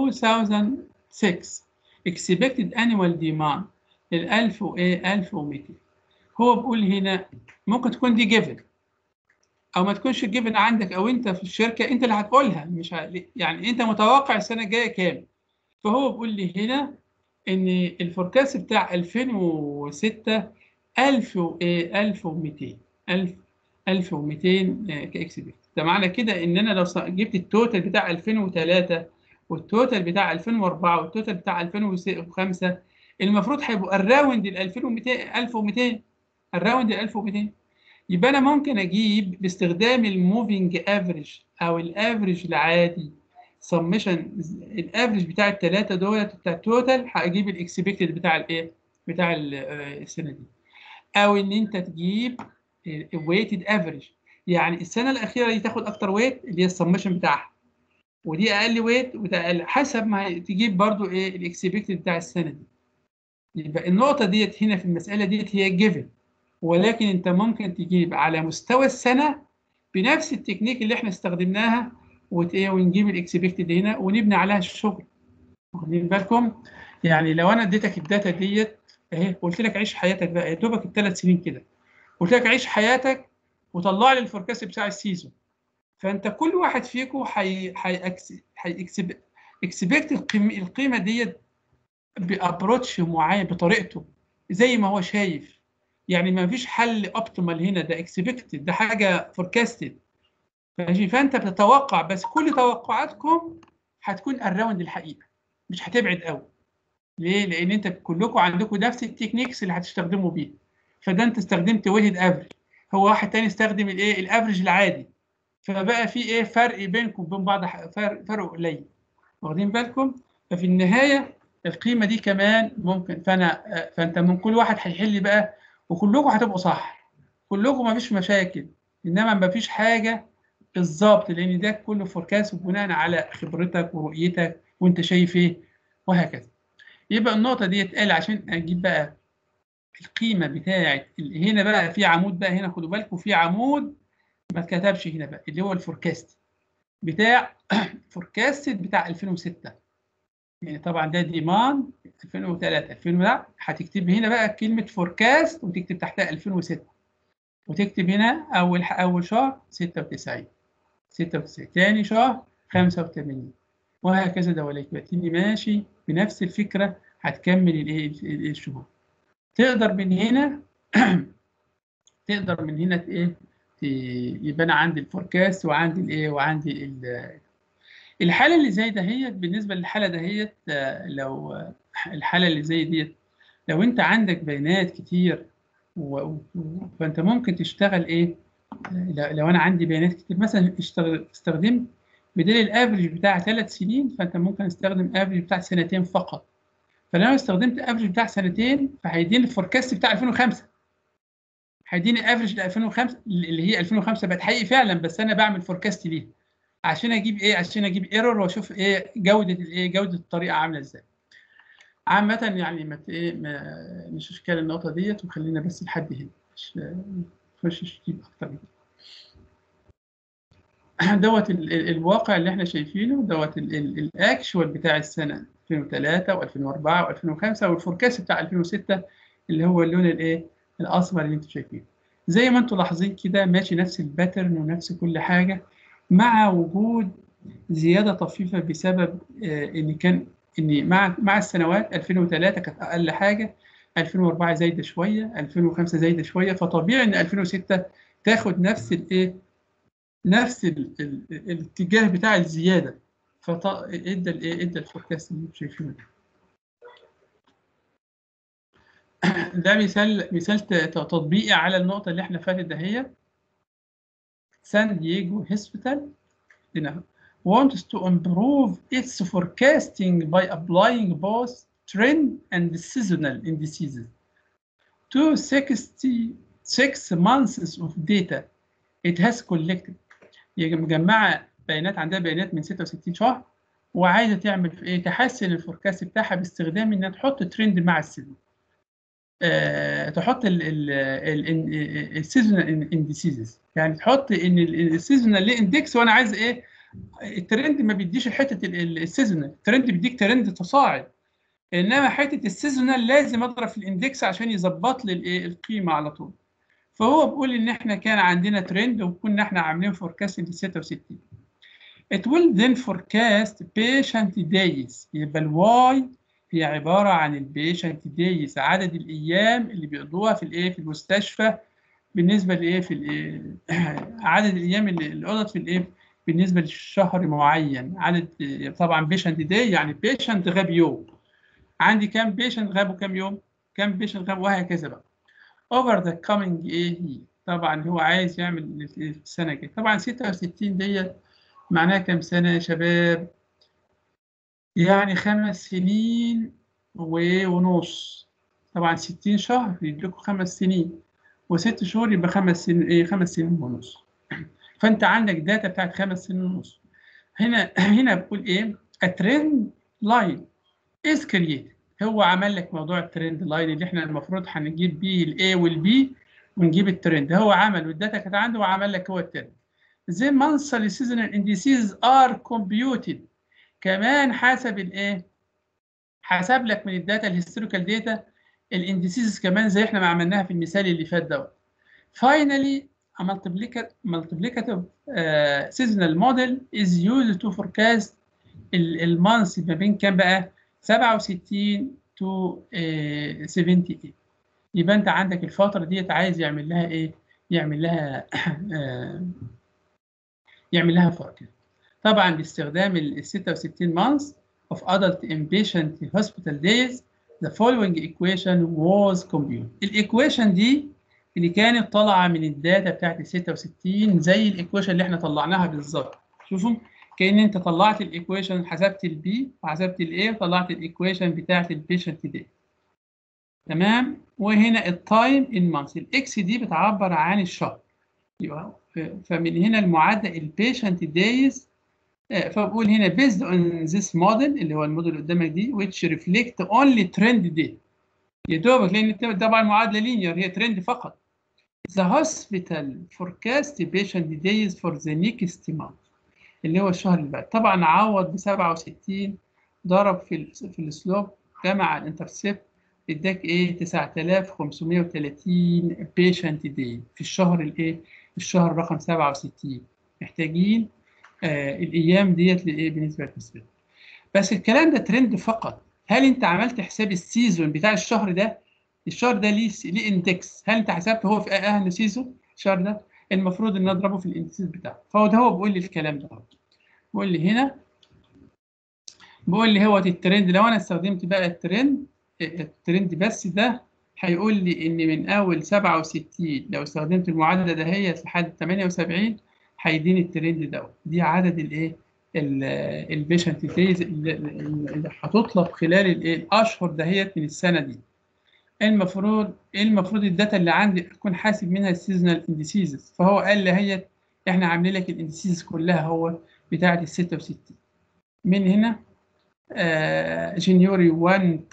[SPEAKER 1] 2006 expected annual demand ال 1000 وايه 1200 هو بيقول هنا ممكن تكون دي جيفن او ما تكونش جيفن عندك او انت في الشركه انت اللي هتقولها مش ه... يعني انت متوقع السنه الجايه كام فهو بيقول لي هنا ان الفوركاست بتاع 2006 1000 وايه 1200 1000 1200 كاكسبكت ده معنى كده ان انا لو جبت التوتال بتاع 2003 والتوتال بتاع 2004 والتوتال بتاع 2005 المفروض هيبقوا الراوند ال 2200 1200 الراوند ال 1200 يبقى انا ممكن اجيب باستخدام الموفينج افريج او الافريج العادي سمشن الافريج بتاع الثلاثه دولت بتاع التوتال هجيب الاكسبكتد بتاع الايه بتاع السنه دي او ان انت تجيب ويتد افريج يعني السنه الاخيره دي تاخد اكتر ويت اللي هي السمشن بتاعها ودي اقل ويت وده اقل حسب ما تجيب برضو ايه الاكسبكتد بتاع السنه دي يبقى النقطه ديت هنا في المساله ديت هي جيفن ولكن انت ممكن تجيب على مستوى السنه بنفس التكنيك اللي احنا استخدمناها ونجيب الاكسبكتد هنا ونبني عليها الشغل واخدين بالكم يعني لو انا اديتك الداتا ديت اهي قلت لك عيش حياتك بقى يا دوبك الثلاث سنين كده قلت لك عيش حياتك وطلع لي الفوركاست بتاع السيزون فانت كل واحد فيكم هي هيكسب اكسبكت القيمه ديت بابروتش معين بطريقته زي ما هو شايف يعني ما فيش حل اوبتيمال هنا ده اكسبكتد ده حاجه فوركاستد ماشي فانت بتتوقع بس كل توقعاتكم هتكون الراوند الحقيقه مش هتبعد قوي ليه؟ لان انت كلكم عندكم نفس التكنيكس اللي هتستخدموا بيها فده انت استخدمت ويتد افريج هو واحد تاني استخدم الايه الافريج العادي فبقى في ايه فرق بينكم وبين بعض فرق, فرق قليل واخدين بالكم ففي النهايه القيمه دي كمان ممكن فانا فانت من كل واحد هيحل بقى وكلكم هتبقوا صح كلكم ما فيش مشاكل انما ما فيش حاجه بالظبط لان ده كله فوركاست بناء على خبرتك ورؤيتك وانت شايف ايه وهكذا يبقى النقطه دي اتقال عشان اجيب بقى القيمه بتاعه هنا بقى في عمود بقى هنا خدوا بالكم في عمود ما اتكتبش هنا بقى اللي هو الفوركاست بتاع فوركاست بتاع 2006 يعني طبعا ده ديمان 2003 2000 هتكتب هنا بقى كلمه فوركاست وتكتب تحتها 2006 وتكتب هنا اول اول شهر 96 96 ثاني شهر 85 وهكذا دواليك بقى تيجي ماشي بنفس الفكره هتكمل الايه الشهور تقدر من هنا تقدر من هنا ايه يبقى انا عندي الفوركاست وعندي الايه وعندي الحاله اللي زي دهيت بالنسبه للحاله دهيت لو الحاله اللي زي ديت لو انت عندك بيانات كتير و... فانت ممكن تشتغل ايه لو انا عندي بيانات كتير مثلا استخدمت بدل الافرج بتاع ثلاث سنين فانت ممكن استخدم افرج بتاع سنتين فقط فلو انا استخدمت افرج بتاع سنتين فهيديني الفوركاست بتاع 2005 هيديني افرج ل 2005 اللي هي 2005 بقت حقيقي فعلا بس انا بعمل فوركاست ليه عشان اجيب ايه عشان اجيب ايرور واشوف ايه جوده الايه جوده الطريقه عامله ازاي عامة يعني ما ايه ما مش اشكال النقطة ديت وخلينا بس لحد هنا مش نخش تجيب اكتر من دوت الواقع اللي احنا شايفينه دوت الاكشوال بتاع السنة 2003 و2004 و2005 والفوركاست بتاع 2006 اللي هو اللون الايه الاصفر اللي انتم شايفينه زي ما انتم لاحظين كده ماشي نفس الباترن ونفس كل حاجة مع وجود زيادة طفيفة بسبب آه ان كان ان مع مع السنوات 2003 كانت اقل حاجه 2004 زايده شويه 2005 زايده شويه فطبيعي ان 2006 تاخد نفس الايه نفس ال ال الاتجاه بتاع الزياده فادى الايه ادى الفوركاست اللي انتم شايفينه ده مثال مثال ت- تطبيقي على النقطة اللي احنا فاتت دهيت سان دييغو هوسبيتال هنا wants to improve its forecasting by applying both trend and seasonal indices to 66 months of data it has collected هي مجمعة بيانات عندها بيانات من 66 شهر وعايزة تعمل في ايه تحسن الفوركاست بتاعها باستخدام انها تحط ترند مع السيزون آه، تحط السيزونال انديسيز يعني تحط ان السيزونال ليه اندكس وانا عايز ايه الترند ما بيديش حته السيزونال الترند بيديك ترند تصاعد انما حته السيزونال لازم اضرب في الاندكس عشان يظبط لي الايه القيمه على طول فهو بيقول ان احنا كان عندنا ترند وكنا احنا عاملين فوركاست ل 66 It will then forecast patient days يبقى الواي هي عبارة عن البيشنت دايز عدد الأيام اللي بيقضوها في الإيه في المستشفى بالنسبة لإيه في الإيه عدد الأيام اللي اللي قضت في الإيه بالنسبة للشهر معين عدد طبعا بيشنت داي يعني بيشنت غاب يوم عندي كام بيشنت غابوا كام يوم كام بيشنت غابوا وهكذا بقى over the coming ايه هي طبعا هو عايز يعمل السنة كده طبعا 66 ديت معناها كام سنة يا شباب يعني خمس سنين و- ونص طبعا 60 شهر يديكوا خمس سنين وست شهور يبقى خمس سنين ايه خمس سنين ونص فانت عندك داتا بتاعت خمس سنين ونص هنا هنا بقول ايه الترند لاين از كرييت هو عمل لك موضوع الترند لاين اللي احنا المفروض هنجيب بيه الاي والبي ونجيب الترند هو عمل والداتا كانت عنده وعمل لك هو الترند زي monthly seasonal indices are computed كمان حسب الايه حسب لك من الداتا الهيستوريكال داتا الانديسيز كمان زي احنا ما عملناها في المثال اللي فات دوت finally a multiplicative multiplicative uh, seasonal model is used to forecast المانث ما بين كام بقى 67 to uh, 78 يبقى انت عندك الفتره ديت عايز يعمل لها ايه يعمل لها آه، يعمل لها forecast طبعا باستخدام ال 66 months of adult inpatient hospital days the following equation was computed الايكويشن دي اللي كانت طالعه من الداتا بتاعت ال 66 زي الايكويشن اللي احنا طلعناها بالظبط شوفوا كأن انت طلعت الايكويشن حسبت البي وحسبت الاي وطلعت الايكويشن بتاعت البيشنت دي تمام وهنا التايم ان مانث الاكس دي بتعبر عن الشهر يبقى فمن هنا المعدل البيشنت دايز فبقول هنا based on this model اللي هو الموديل اللي قدامك دي which reflect only trend data يا دوبك لان طبعا معادله لينير هي ترند فقط the hospital forecast patient days for the next month اللي هو الشهر اللي بعد طبعا عوض ب 67 ضرب في ال في السلوب جمع الانترسبت اداك ايه 9530 بيشنت داي في الشهر الايه الشهر رقم 67 محتاجين آه الايام ديت لايه بالنسبه للتسبيح بس الكلام ده ترند فقط هل انت عملت حساب السيزون بتاع الشهر ده الشهر ده ليه ليه اندكس هل انت حسبت هو في اهل سيزون الشهر ده المفروض ان اضربه في الاندكس بتاعه فهو ده هو بيقول لي الكلام ده بيقول لي هنا بيقول لي هو الترند لو انا استخدمت بقى الترند الترند بس ده هيقول لي ان من اول 67 لو استخدمت المعادله دهيت لحد 78 هيديني الترند دوت دي عدد الايه البيشنت دايز اللي هتطلب خلال الايه الاشهر دهيت من السنه دي المفروض المفروض الداتا اللي عندي اكون حاسب منها السيزونال انديسيز فهو قال لي هي احنا عاملين لك الانديسيز كلها هو بتاعه ال 66 من هنا آه جنيوري 1.04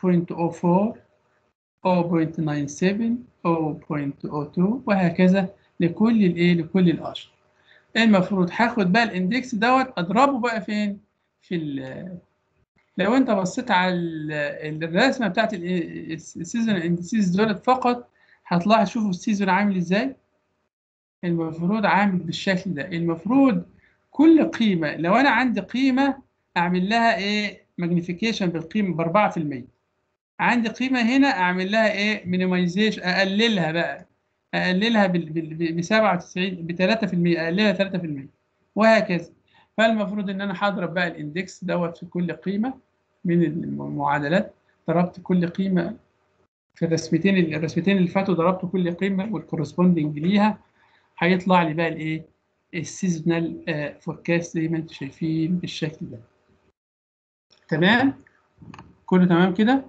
[SPEAKER 1] 0.97 0.02 وهكذا لكل الايه لكل الاشهر المفروض هاخد بقى الاندكس دوت اضربه بقى فين في ال لو انت بصيت على الرسمه بتاعت السيزون اندسيز دولت فقط هتلاحظ شوفوا السيزون عامل ازاي المفروض عامل بالشكل ده المفروض كل قيمه لو انا عندي قيمه اعمل لها ايه ماجنيفيكيشن بالقيمه ب 4% عندي قيمه هنا اعمل لها ايه مينيمايزيشن اقللها بقى اقللها ب 97 ب 3% اقللها 3% وهكذا فالمفروض ان انا هضرب بقى الاندكس دوت في كل قيمه من المعادلات ضربت كل قيمه في الرسمتين الرسمتين اللي فاتوا ضربت كل قيمه والكورسبوندنج ليها هيطلع لي بقى الايه السيزونال فوركاست زي ما انتم شايفين بالشكل ده تمام كله تمام كده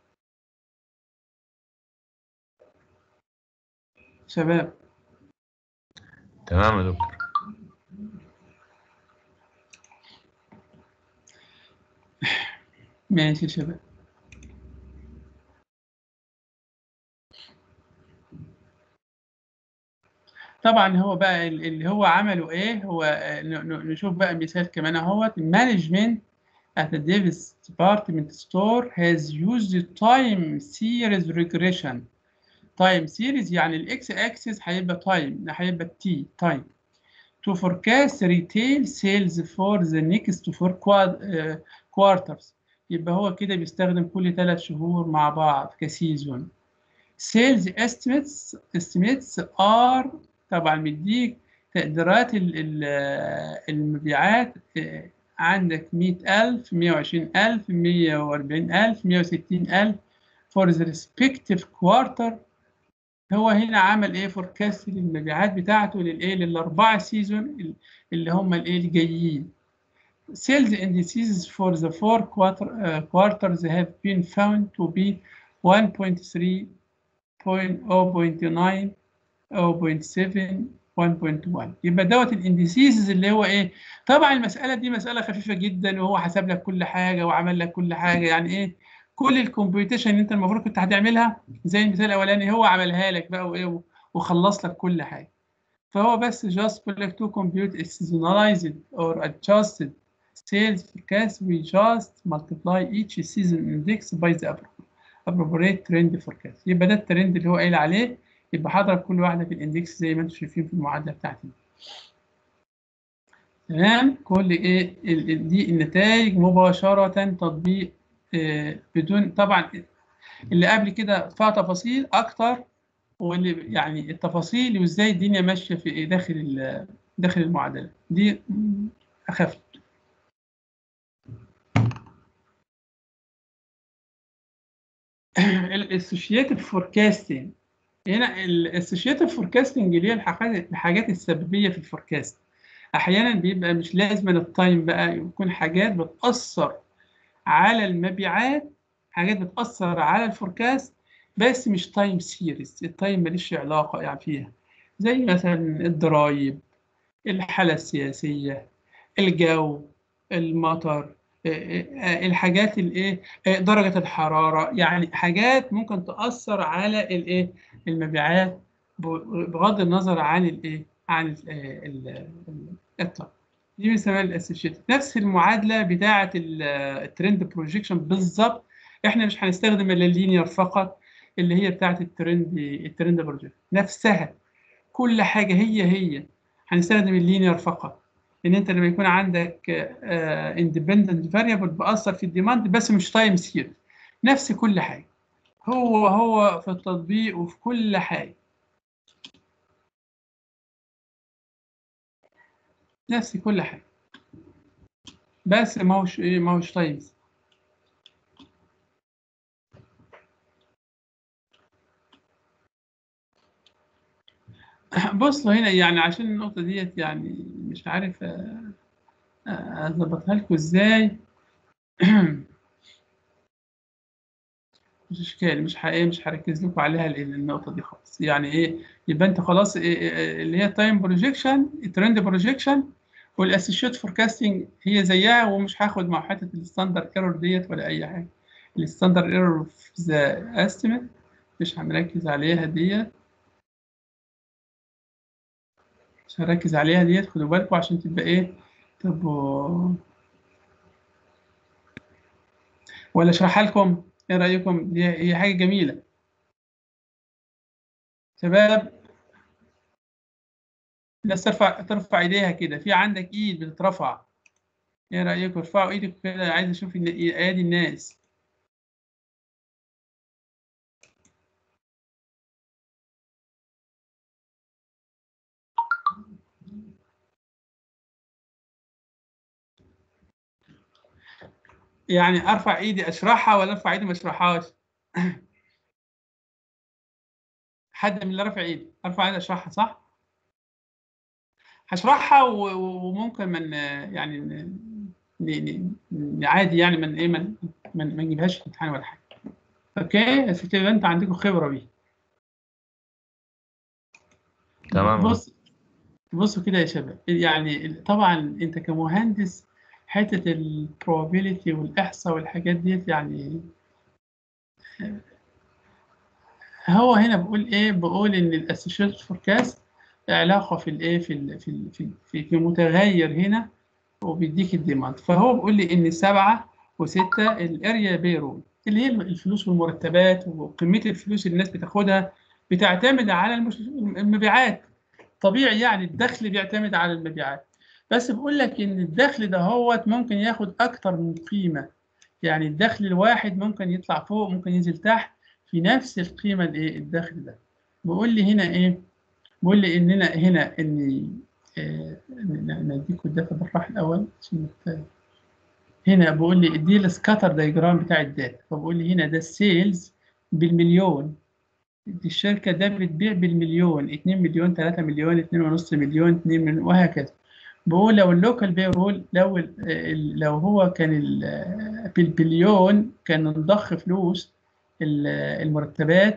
[SPEAKER 1] شباب
[SPEAKER 3] تمام يا دكتور
[SPEAKER 1] ماشي يا شباب طبعا هو بقى ال- اللي هو عمله ايه هو آه، ن- ن- نشوف بقى مثال كمان اهوت management at the Davis department store has used time series regression time series يعني الاكس اكسس هيبقى time هيبقى t time to forecast retail sales for the next four quad- آه، quarters يبقى هو كده بيستخدم كل ثلاث شهور مع بعض كسيزون sales estimates estimates are طبعا مديك تقديرات ال- ال- المبيعات آه، عندك 100000 120000 140000 160000 for the respective quarter هو هنا عمل ايه فوركاست للمبيعات بتاعته للايه للاربعه سيزون اللي هم الايه الجايين sales indices for the four quarter, uh, quarters have been found to be 1.3 0.9 0.7 1.1 يبقى دوت الانديسيز اللي هو ايه طبعا المساله دي مساله خفيفه جدا وهو حسب لك كل حاجه وعمل لك كل حاجه يعني ايه كل الكمبيوتيشن اللي انت المفروض كنت هتعملها زي المثال الاولاني هو عملها لك بقى وايه وخلص لك كل حاجه فهو بس just collect to compute a seasonalized or adjusted sales forecast we just multiply each season index by the appropriate trend forecast يبقى ده الترند اللي هو قايل عليه يبقى هضرب كل واحده في الاندكس زي ما انتم شايفين في المعادله بتاعتي تمام كل ايه ال- ال- دي النتائج مباشره تطبيق آه، بدون طبعا اللي قبل كده فيها تفاصيل اكتر واللي يعني التفاصيل وازاي الدنيا ماشيه في إيه داخل ال- داخل المعادله دي م، اخف الاسوشيتيف فوركاستنج هنا الاسوشيتيف فوركاستنج اللي هي الحاجات الحاجات السببيه في الفوركاست احيانا بيبقى مش لازم التايم بقى يكون حاجات بتاثر على المبيعات حاجات بتاثر على الفوركاست بس مش تايم سيريز التايم ماليش علاقه يعني فيها زي مثلا الضرايب الحاله السياسيه الجو المطر آه، آه، الحاجات الايه آه، درجه الحراره يعني حاجات ممكن تاثر على الايه المبيعات ب- بغض النظر عن الايه عن ال- ال- ال- الطاقه دي بنسميها الاسوشيت نفس المعادله بتاعه ال- الترند بروجيكشن بالظبط احنا مش هنستخدم الا اللينير فقط اللي هي بتاعه الترند الترند بروجيكشن نفسها كل حاجه هي هي هنستخدم اللينير فقط لان انت لما يكون عندك اندبندنت فاريبل بأثر في الديماند بس مش تايم سيريز نفس كل حاجه هو هو في التطبيق وفي كل حاجه نفس كل حاجه بس ما هوش ايه ما هوش تايم بصوا هنا يعني عشان النقطة ديت يعني مش عارف آه، آه، أظبطها لكم إزاي مش إشكال مش حقيقي مش هركز لكم عليها ال- النقطة دي خالص يعني إيه يبقى أنت خلاص إيه إيه اللي هي تايم بروجيكشن الترند بروجيكشن والاسيشيت فوركاستنج هي زيها ومش هاخد مع حتة الستاندرد ايرور ديت ولا أي حاجة الستاندرد ايرور في ذا استيميت مش هنركز عليها ديت مش هركز عليها ديت خدوا بالكم عشان تبقى ايه تبقوا ولا اشرحها لكم ايه رايكم دي هي حاجه جميله شباب الناس ترفع ترفع ايديها كده في عندك ايد بتترفع ايه رايكم ارفعوا ايدكم كده عايز اشوف الن- ايادي الناس يعني ارفع ايدي اشرحها ولا ارفع ايدي ما اشرحهاش حد من اللي رافع ايدي ارفع ايدي اشرحها صح هشرحها و- و- وممكن من يعني ن- ن- ن- عادي يعني من ايه من من ما نجيبهاش في امتحان ولا حاجه اوكي بس كده انت عندكم خبره بيها
[SPEAKER 3] تمام
[SPEAKER 1] بص بصوا كده يا شباب يعني طبعا انت كمهندس حته البروبابيلتي والاحصاء والحاجات ديت يعني هو هنا بقول ايه بقول ان الاسوشيتد فوركاست علاقه في الايه في ال في ال في, في, في متغير هنا وبيديك الديماند فهو بيقول لي ان سبعه وسته الاريا بيرول اللي هي الفلوس والمرتبات وقيمه الفلوس اللي الناس بتاخدها بتعتمد على المش- المبيعات طبيعي يعني الدخل بيعتمد على المبيعات بس بقول لك ان الدخل ده هو ممكن ياخد اكتر من قيمه يعني الدخل الواحد ممكن يطلع فوق ممكن ينزل تحت في نفس القيمه الايه الدخل ده بقول لي هنا ايه بقول لي اننا هنا ان آه، ن- نديكم الداتا بالراحه الاول عشان نت- هنا بقول لي دي السكاتر دايجرام بتاع الداتا فبقول لي هنا ده السيلز بالمليون دي الشركة ده بتبيع بالمليون 2 مليون 3 مليون 2.5 مليون 2 مليون وهكذا بقول لو اللوكال بيرول لو ال- ال- لو هو كان ال- بالبليون كان نضخ فلوس ال- المرتبات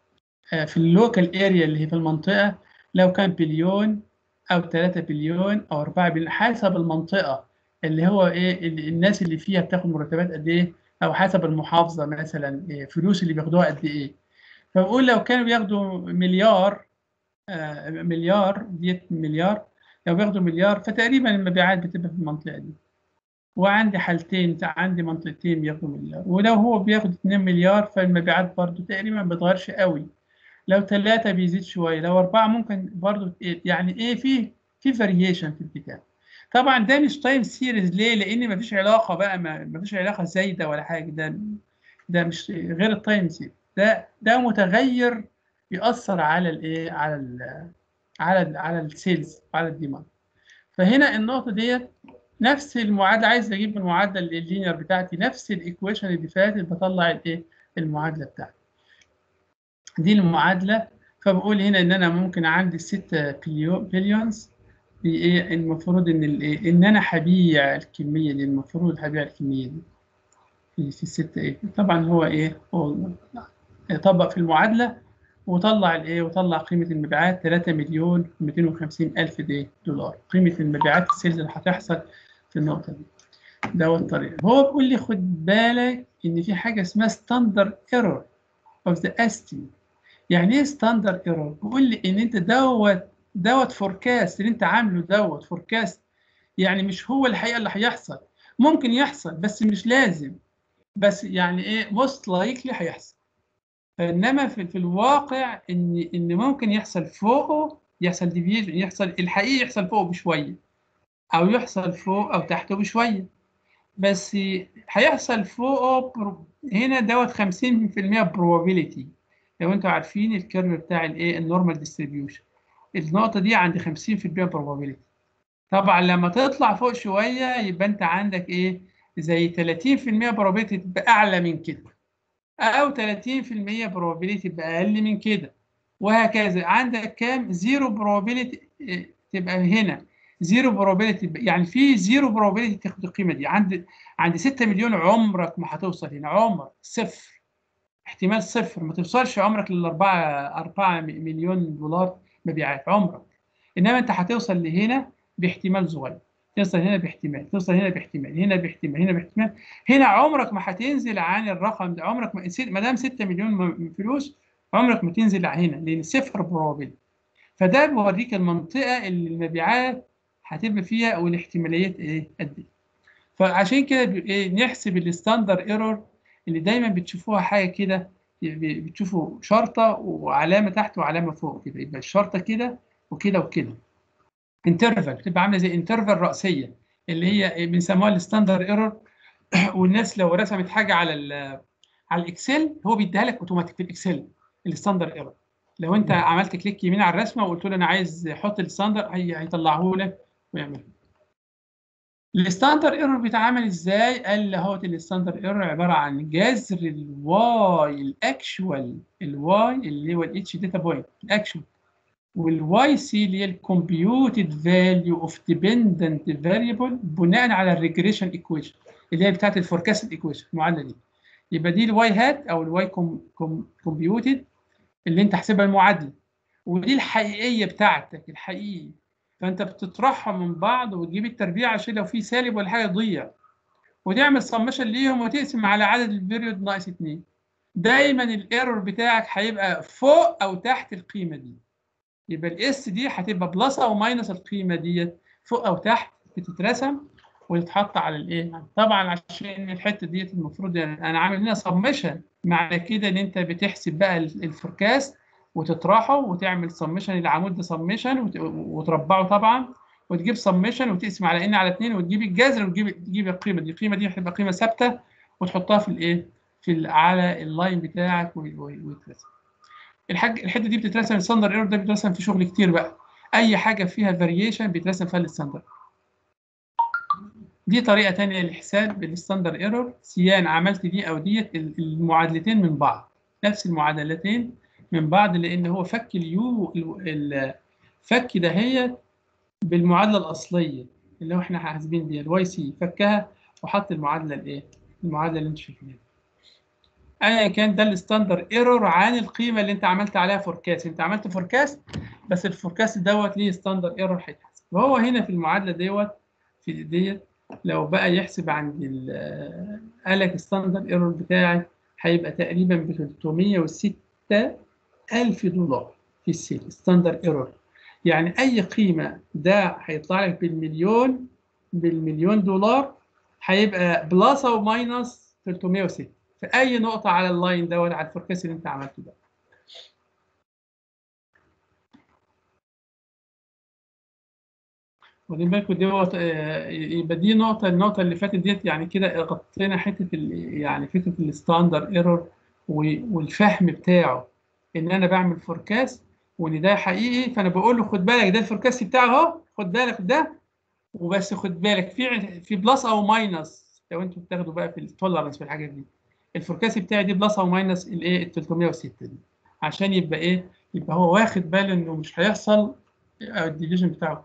[SPEAKER 1] آه، في اللوكال اريا اللي هي في المنطقة لو كان بليون أو 3 بليون أو 4 بليون حسب المنطقة اللي هو إيه ال- الناس اللي فيها بتاخد مرتبات قد إيه أو حسب المحافظة مثلا إيه فلوس اللي بياخدوها قد إيه فبقول لو كانوا بياخدوا مليار آه، مليار ديت مليار لو بياخدوا مليار فتقريبا المبيعات بتبقى في المنطقة دي وعندي حالتين عندي منطقتين بياخدوا مليار ولو هو بياخد 2 مليار فالمبيعات برضو تقريبا ما بتغيرش قوي لو ثلاثة بيزيد شوية لو أربعة ممكن برضو يعني إيه في في فاريشن في البتاع طبعا ده مش تايم سيريز ليه؟ لأن مفيش علاقة بقى ما- مفيش علاقة زايدة ولا حاجة ده ده مش غير التايم سيريز ده ده متغير بيأثر على الإيه؟ على ال على ال على السيلز وعلى الديماند فهنا النقطة ديت نفس المعادلة عايز أجيب المعادلة اللينير بتاعتي نفس الإيكويشن اللي فاتت بطلع الإيه؟ المعادلة بتاعتي دي المعادلة فبقول هنا إن أنا ممكن عندي 6 بليونز بإيه المفروض إن الإيه إن أنا هبيع الكمية دي المفروض هبيع الكمية دي في في الستة إيه طبعا هو إيه هو طبق في المعادلة وطلع الإيه وطلع قيمة المبيعات 3 مليون 250 ألف دي دولار قيمة المبيعات السيلز اللي هتحصل في النقطة دي ده هو الطريق هو بيقول لي خد بالك إن في حاجة اسمها ستاندرد ايرور اوف ذا estimate يعني ايه ستاندرد ايرور بيقول لي ان انت دوت دوت فوركاست اللي انت عامله دوت فوركاست يعني مش هو الحقيقه اللي هيحصل ممكن يحصل بس مش لازم بس يعني ايه موست لايكلي هيحصل فانما في, في الواقع ان ان ممكن يحصل فوقه يحصل ديفيجن يحصل الحقيقي يحصل فوقه بشويه او يحصل فوق او تحته بشويه بس هيحصل فوقه برو- هنا دوت 50% probability لو انتوا عارفين الكيرف بتاع الايه النورمال ديستريبيوشن النقطه دي عند 50% probability طبعا لما تطلع فوق شويه يبقى انت عندك ايه زي 30% probability تبقى اعلى من كده او 30% probability تبقى اقل من كده وهكذا عندك كام زيرو probability إيه، تبقى هنا زيرو probability يعني في زيرو probability تاخد القيمه دي عند عند 6 مليون عمرك ما هتوصل هنا عمر صفر احتمال صفر ما توصلش عمرك للأربعة أربعة مليون دولار مبيعات عمرك إنما أنت هتوصل لهنا باحتمال صغير توصل هنا باحتمال توصل هنا باحتمال هنا باحتمال هنا باحتمال هنا عمرك ما هتنزل عن الرقم ده عمرك ما ما دام 6 مليون م- فلوس عمرك ما تنزل عن هنا لأن صفر بروبابيلتي فده بيوريك المنطقة اللي المبيعات هتبقى فيها والاحتماليات ايه قد ايه فعشان كده ب- إيه نحسب الستاندر ايرور اللي دايما بتشوفوها حاجه كده ب- بتشوفوا شرطه وعلامه تحت وعلامه فوق كده يبقى الشرطه كده وكده وكده انترفال بتبقى عامله زي انترفال راسيه اللي هي بنسموها الستاندر ايرور والناس لو رسمت حاجه على ال على الاكسل هو بيديها لك اوتوماتيك في الاكسل الستاندر ايرور لو انت عملت كليك يمين على الرسمه وقلت له انا عايز حط الستاندر هي- هيطلعه لك ويعمله الستاندر ايرور بيتعامل ازاي؟ قال لي اهوت الستاندر ايرور عباره عن جذر الواي الاكشوال الواي اللي هو الاتش داتا بوينت الاكشوال والواي سي اللي هي الكمبيوتد فاليو اوف ديبندنت فاريبل بناء على الريجريشن ايكويشن اللي هي بتاعت الفوركاست ايكويشن المعادله دي يبقى دي الواي هات او الواي كومبيوتد اللي انت حاسبها المعادله ودي الحقيقيه بتاعتك الحقيقي فانت بتطرحهم من بعض وتجيب التربيع عشان لو في سالب ولا حاجه تضيع وتعمل سمشن ليهم وتقسم على عدد البيريود ناقص 2 دايما الايرور بتاعك هيبقى فوق او تحت القيمه دي يبقى الاس دي هتبقى بلس او ماينس القيمه ديت فوق او تحت بتترسم وتتحط على الايه طبعا عشان الحته ديت المفروض يعني انا عامل هنا سمشن معنى كده ان انت بتحسب بقى الفوركاست وتطرحه وتعمل سمشن العمود ده سمشن وتربعه طبعا وتجيب سمشن وتقسم على ان على 2 وتجيب الجذر وتجيب تجيب القيمه دي القيمه دي هتبقى قيمه ثابته وتحطها في الايه في ال على اللاين بتاعك ويترسم الحاج الحته دي بتترسم الستاندر ايرور ده بيترسم في شغل كتير بقى اي حاجه فيها فاريشن بيترسم فيها الستاندر دي طريقه ثانيه للحساب بالستاندر ايرور سيان عملت دي او ديت المعادلتين من بعض نفس المعادلتين من بعض لان هو فك اليو الفك دهيت بالمعادله الاصليه اللي هو احنا حاسبين بيها الواي سي فكها وحط المعادله الايه المعادله اللي انت شايفينها ايا كان ده الستاندر ايرور عن القيمه اللي انت عملت عليها فوركاست انت عملت فوركاست بس الفوركاست دوت ليه ستاندر ايرور هيتحسب وهو هنا في المعادله دوت في ديت لو بقى يحسب عند قال لك الستاندر ايرور بتاعي هيبقى تقريبا ب 306 ألف دولار في السنة ستاندر ايرور يعني أي قيمة ده هيطلع لك بالمليون بالمليون دولار هيبقى بلس أو ماينس 306 في أي نقطة على اللاين دوت على الفوركاست اللي أنت عملته ده واخدين بالكم دوت يبقى دي نقطة النقطة اللي فاتت ديت يعني كده غطينا حتة يعني فكرة الستاندر ايرور والفهم بتاعه ان انا بعمل فوركاست وان ده حقيقي فانا بقول له خد بالك ده الفوركاست بتاعي اهو خد بالك ده وبس خد بالك في في بلس او ماينس لو انتوا بتاخدوا بقى في التولرنس في الحاجات دي الفوركاست بتاعي دي بلس او ماينس الايه ال 306 دي عشان يبقى ايه يبقى هو واخد باله انه مش هيحصل الديفيجن بتاعه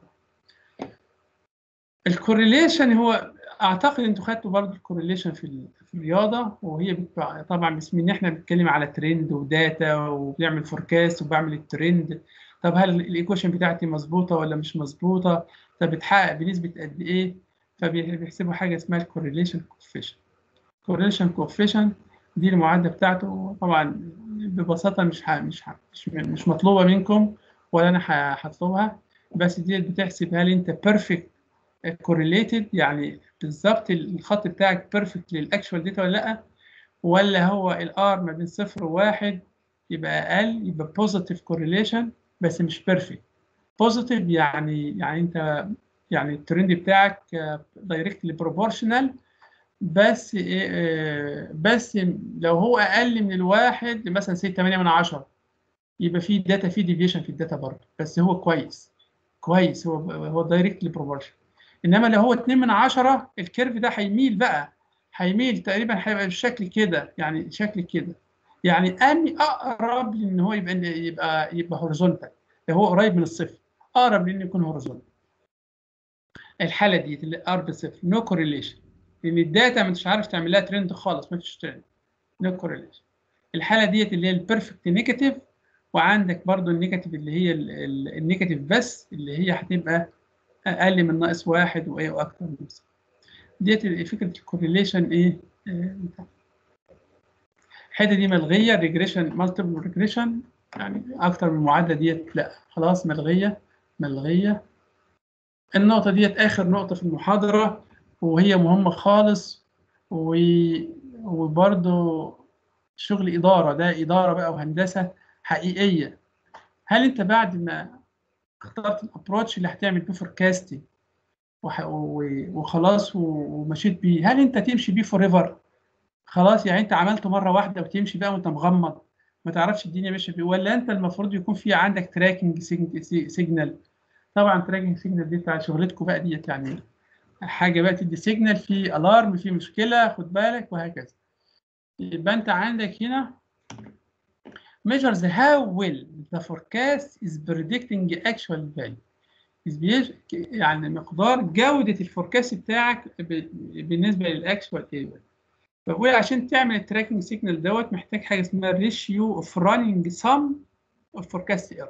[SPEAKER 1] الكورليشن هو اعتقد انتوا خدتوا برضه الكورليشن في في الرياضه وهي طبعا بسم ان احنا بنتكلم على ترند وداتا وبنعمل فوركاست وبعمل الترند طب هل الايكويشن بتاعتي مظبوطه ولا مش مظبوطه طب بتحقق بنسبه قد ايه فبيحسبوا حاجه اسمها الكورليشن كوفيشن الكورليشن كوفيشن دي المعادله بتاعته طبعا ببساطه مش ح... مش ح... مش, مش مطلوبه منكم ولا انا هطلبها بس دي بتحسب هل انت بيرفكت كورليتد يعني بالظبط الخط بتاعك بيرفكت للاكشوال داتا ولا لا ولا هو الار ما بين صفر وواحد يبقى اقل يبقى بوزيتيف كورليشن بس مش بيرفكت بوزيتيف يعني يعني انت يعني الترند بتاعك دايركتلي بروبورشنال بس بس لو هو اقل من الواحد مثلا 6 8 من 10 يبقى في داتا في ديفيشن في الداتا برضه بس هو كويس كويس هو هو دايركتلي بروبورشنال انما لو هو 2 من 10 الكيرف ده هيميل بقى هيميل تقريبا هيبقى بالشكل كده يعني شكل كده يعني اني اقرب لان هو يبقى يبقى يبقى هوريزونتال هو قريب من الصفر اقرب لانه يكون هوريزونتال الحاله دي اللي ار بصفر نو كورليشن لان الداتا مش عارف تعمل لها ترند خالص ما فيش ترند نو كورليشن الحاله ديت اللي هي البيرفكت نيجاتيف وعندك برضو النيجاتيف اللي هي النيجاتيف بس اللي هي هتبقى اقل من ناقص واحد وايه واكتر من نفسه ديت فكره الكورليشن ايه الحته دي ملغيه ريجريشن مالتيبل ريجريشن يعني اكتر من المعادله ديت لا خلاص ملغيه ملغيه النقطه ديت اخر نقطه في المحاضره وهي مهمه خالص و... وبرضه شغل اداره ده اداره بقى وهندسه حقيقيه هل انت بعد ما اخترت الابروتش اللي هتعمل بيه فوركاستنج وخلاص ومشيت بيه هل انت تمشي بيه فور ايفر خلاص يعني انت عملته مره واحده وتمشي بقى وانت مغمض ما تعرفش الدنيا ماشيه بيه ولا انت المفروض يكون في عندك تراكنج سيجنال طبعا تراكنج سيجنال دي بتاع شغلتكم بقى ديت يعني حاجه بقى تدي سيجنال في الارم في مشكله خد بالك وهكذا يبقى انت عندك هنا measures how well the forecast is predicting actual value is بيج- يعني مقدار جودة الفوركاست بتاعك ب- بالنسبة للأكشوال ايه بقول عشان تعمل التراكنج سيجنال دوت محتاج حاجة اسمها ريشيو اوف راننج سم اوف فوركاست ايرور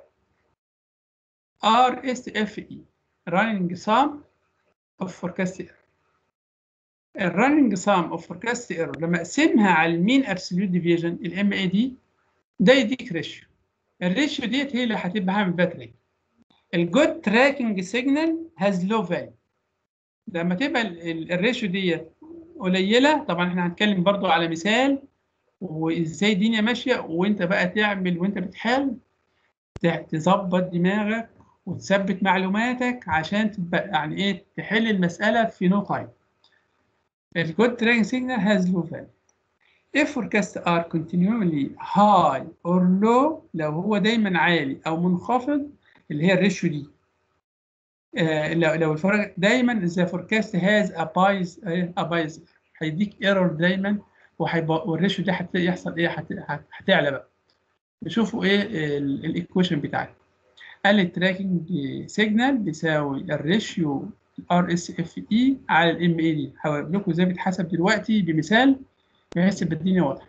[SPEAKER 1] ار اس اف اي راننج سم اوف فوركاست ايرور الراننج سم اوف فوركاست ايرور لما اقسمها على المين ابسوليوت ديفيجن الام اي دي ده يديك ريشيو الريشيو ديت هي اللي هتبقى عامل باتري الجود تراكنج سيجنال هاز لو فاليو لما تبقى ال- ال- الريشيو ديت قليله طبعا احنا هنتكلم برضو على مثال وازاي الدنيا ماشيه وانت بقى تعمل وانت بتحل ت- تظبط دماغك وتثبت معلوماتك عشان تبقى يعني ايه تحل المساله في نو تايم الجود تراكنج سيجنال هاز لو فاليو if forecasts are continually high or low لو هو دايما عالي او منخفض اللي هي الريشيو دي آه لو لو الفرق دايما the forecast has a bias آه، a bias هيديك ايرور دايما وهيبقى والريشيو دي هت- يحصل ايه هت- هت- هتعلى بقى نشوفوا ايه الايكويشن بتاعتي قال التراكنج سيجنال بيساوي الريشيو ار اس اف اي على الام اي دي هوري لكم ازاي بيتحسب دلوقتي بمثال بحيث تبقى الدنيا واضحه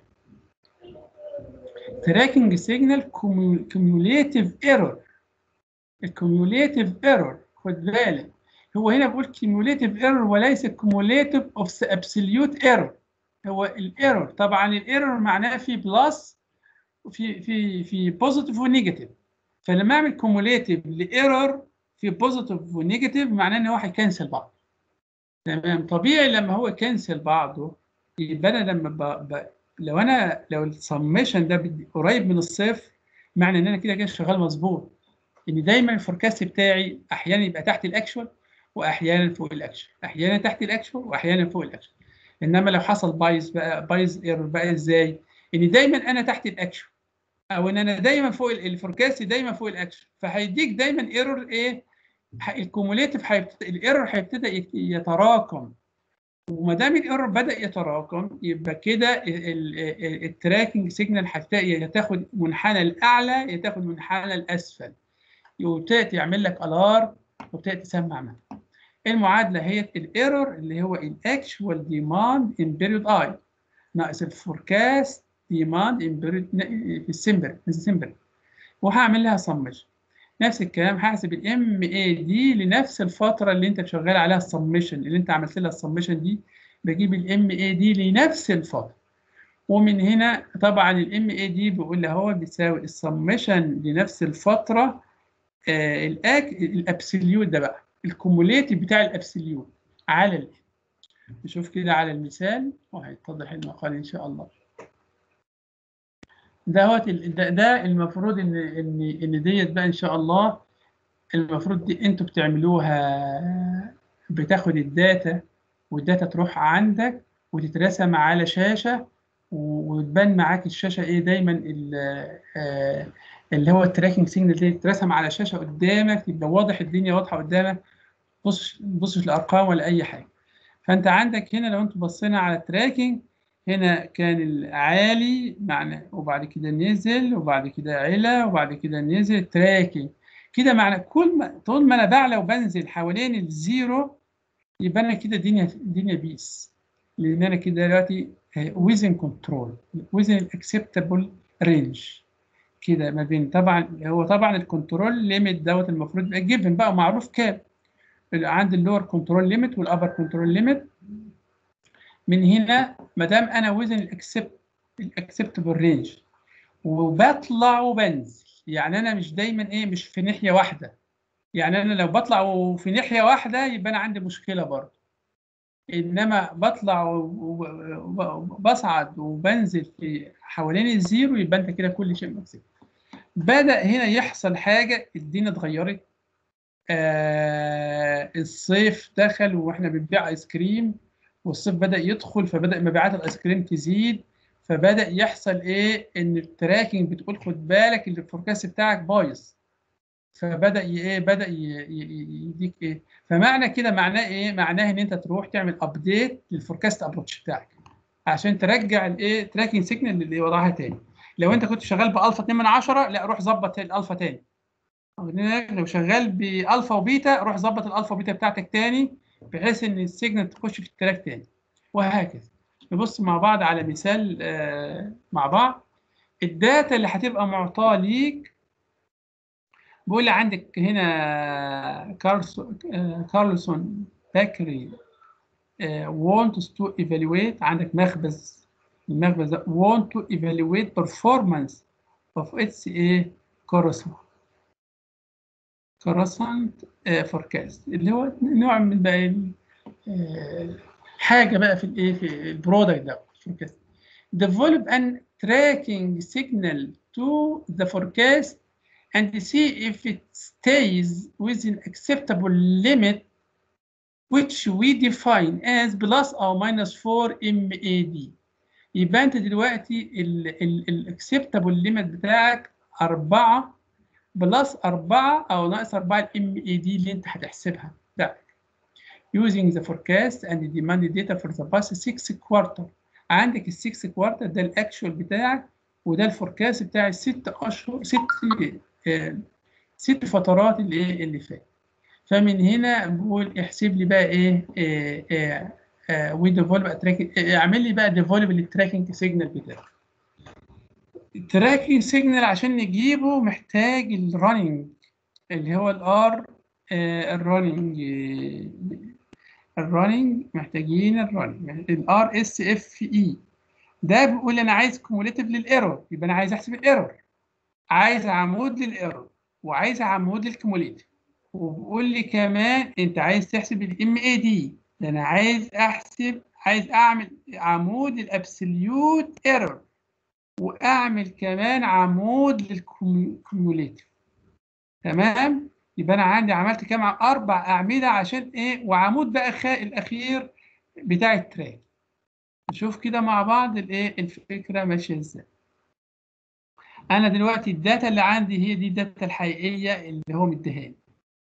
[SPEAKER 1] تراكنج سيجنال كوميوليتيف ايرور الكوميوليتيف ايرور خد بالك هو هنا بيقول كوميوليتيف ايرور وليس كوميوليتيف اوف ابسوليوت ايرور هو الايرور طبعا الايرور معناه في بلس في في في بوزيتيف ونيجاتيف فلما اعمل كوميوليتيف لايرور في بوزيتيف ونيجاتيف معناه ان هو هيكنسل بعض تمام طبيعي لما هو يكنسل بعضه يبقى انا لما ب... ب... لو انا لو السميشن ده بدي- قريب من الصفر معنى ان انا كده كده شغال مظبوط ان دايما الفوركاست بتاعي احيانا يبقى تحت الاكشوال واحيانا فوق الاكشوال احيانا تحت الاكشوال واحيانا فوق الاكشوال انما لو حصل بايظ بقى بايظ ايرور بقى ازاي ان دايما انا تحت الاكشوال او ان انا دايما فوق ال- الفوركاست دايما فوق الاكشوال فهيديك دايما ايرور ايه ح- الكوموليتيف هيبت- الايرور هيبتدي يت- يتراكم وما دام الايرور بدا يتراكم يبقى كده التراكنج سيجنال هتلاقي هتاخد منحنى الاعلى يا تاخد منحنى الاسفل وابتدت يعمل لك الار وابتدت تسمع معاك المعادله هي الايرور اللي هو الاكشوال ديماند ان بيريود اي ناقص الفوركاست ديماند ان بيريود في السمبر في السمبر وهعمل لها سمشن نفس الكلام هحسب الام اي دي لنفس الفتره اللي انت شغال عليها السمشن اللي انت عملت لها السمشن دي بجيب الام اي دي لنفس الفتره ومن هنا طبعا الام اي دي بيقول لي هو بيساوي السمشن لنفس الفتره آه الاك الابسوليوت ده بقى الكوموليتيف بتاع الابسوليوت على ال نشوف كده على المثال وهيتضح المقال ان شاء الله ده هو ده, ده المفروض ان ان ان ديت بقى ان شاء الله المفروض دي انتوا بتعملوها بتاخد الداتا والداتا تروح عندك وتترسم على شاشه وتبان معاك الشاشه ايه دايما اللي هو التراكنج سيجنال دي تترسم على شاشه قدامك يبقى واضح الدنيا واضحه قدامك بص بصش الارقام ولا اي حاجه فانت عندك هنا لو انتوا بصينا على التراكنج هنا كان العالي معنى وبعد كده نزل وبعد كده علا وبعد كده نزل تراكنج كده معنى كل ما طول ما انا بعلى وبنزل حوالين الزيرو يبقى انا كده الدنيا الدنيا بيس لان انا كده دلوقتي ويزن كنترول ويزن الاكسبتابل رينج كده ما بين طبعا هو طبعا الكنترول ليميت دوت المفروض يبقى جيفن بقى معروف كام عند اللور كنترول ليميت والابر كنترول ليميت من هنا ما دام انا وزن الاكسبت الاكسبتبل رينج وبطلع وبنزل يعني انا مش دايما ايه مش في ناحيه واحده يعني انا لو بطلع وفي ناحيه واحده يبقى انا عندي مشكله برضه انما بطلع وبصعد وبنزل في حوالين الزيرو يبقى انت كده كل شيء مكسب بدا هنا يحصل حاجه الدنيا اتغيرت آه الصيف دخل واحنا بنبيع ايس كريم والصيف بدا يدخل فبدا مبيعات الايس كريم تزيد فبدا يحصل ايه ان التراكنج بتقول خد بالك ان الفوركاست بتاعك بايظ فبدا ي- ايه بدا ي- ي- ي- يديك ايه فمعنى كده معناه ايه معناه ان انت تروح تعمل ابديت للفوركاست ابروتش بتاعك عشان ترجع الايه تراكنج سيجنال اللي وضعها تاني لو انت كنت شغال بالفا 2 من 10 لا روح ظبط الالفا تاني لو شغال بالفا وبيتا روح ظبط الالفا وبيتا بتاعتك تاني بحيث ان السيجنال تخش في التراك تاني وهكذا نبص مع بعض على مثال آه، مع بعض الداتا اللي هتبقى معطاه ليك بيقول لي عندك هنا كارلسون آه، كارلسون باكري آه، wants to evaluate عندك مخبز المخبز ده want to evaluate performance of its ايه correspondent correspondent آه، forecast اللي هو نوع من بقى ال- آه، حاجه بقى في الايه في البرودكت ده forecast develop an tracking signal to the forecast and see if it stays within acceptable limit which we define as plus or minus 4 MAD يبقى انت دلوقتي الاكسبتابل ليميت بتاعك 4 بلس 4 او ناقص 4 الام اي دي اللي انت هتحسبها بتاعك using the forecast and the demand data for the past 6 quarter عندك ال 6 quarter ده الاكشوال بتاعك وده الفوركاست بتاع الست اشهر ست آه، ست فترات اللي ايه اللي فات فمن هنا بقول احسب لي بقى ايه, إيه, إيه وديفولب تراكنج اعمل لي بقى ديفولب للتراكنج سيجنال بتاعك التراكنج سيجنال عشان نجيبه محتاج الرننج اللي هو الار الرننج الرننج محتاجين الرننج الار اس اف اي ده بيقول انا عايز كوموليتيف للايرور يبقى انا عايز احسب الايرور عايز عمود للايرور وعايز عمود للكوموليتيف وبيقول لي كمان انت عايز تحسب الام اي دي ده انا عايز احسب عايز اعمل عمود الابسوليوت ايرور واعمل كمان عمود للكوميوليتيف تمام يبقى انا عندي عملت كام اربع اعمده عشان ايه وعمود بقى خا الاخير بتاع التراك نشوف كده مع بعض الايه الفكره ماشيه ازاي انا دلوقتي الداتا اللي عندي هي دي الداتا الحقيقيه اللي هو مديهاني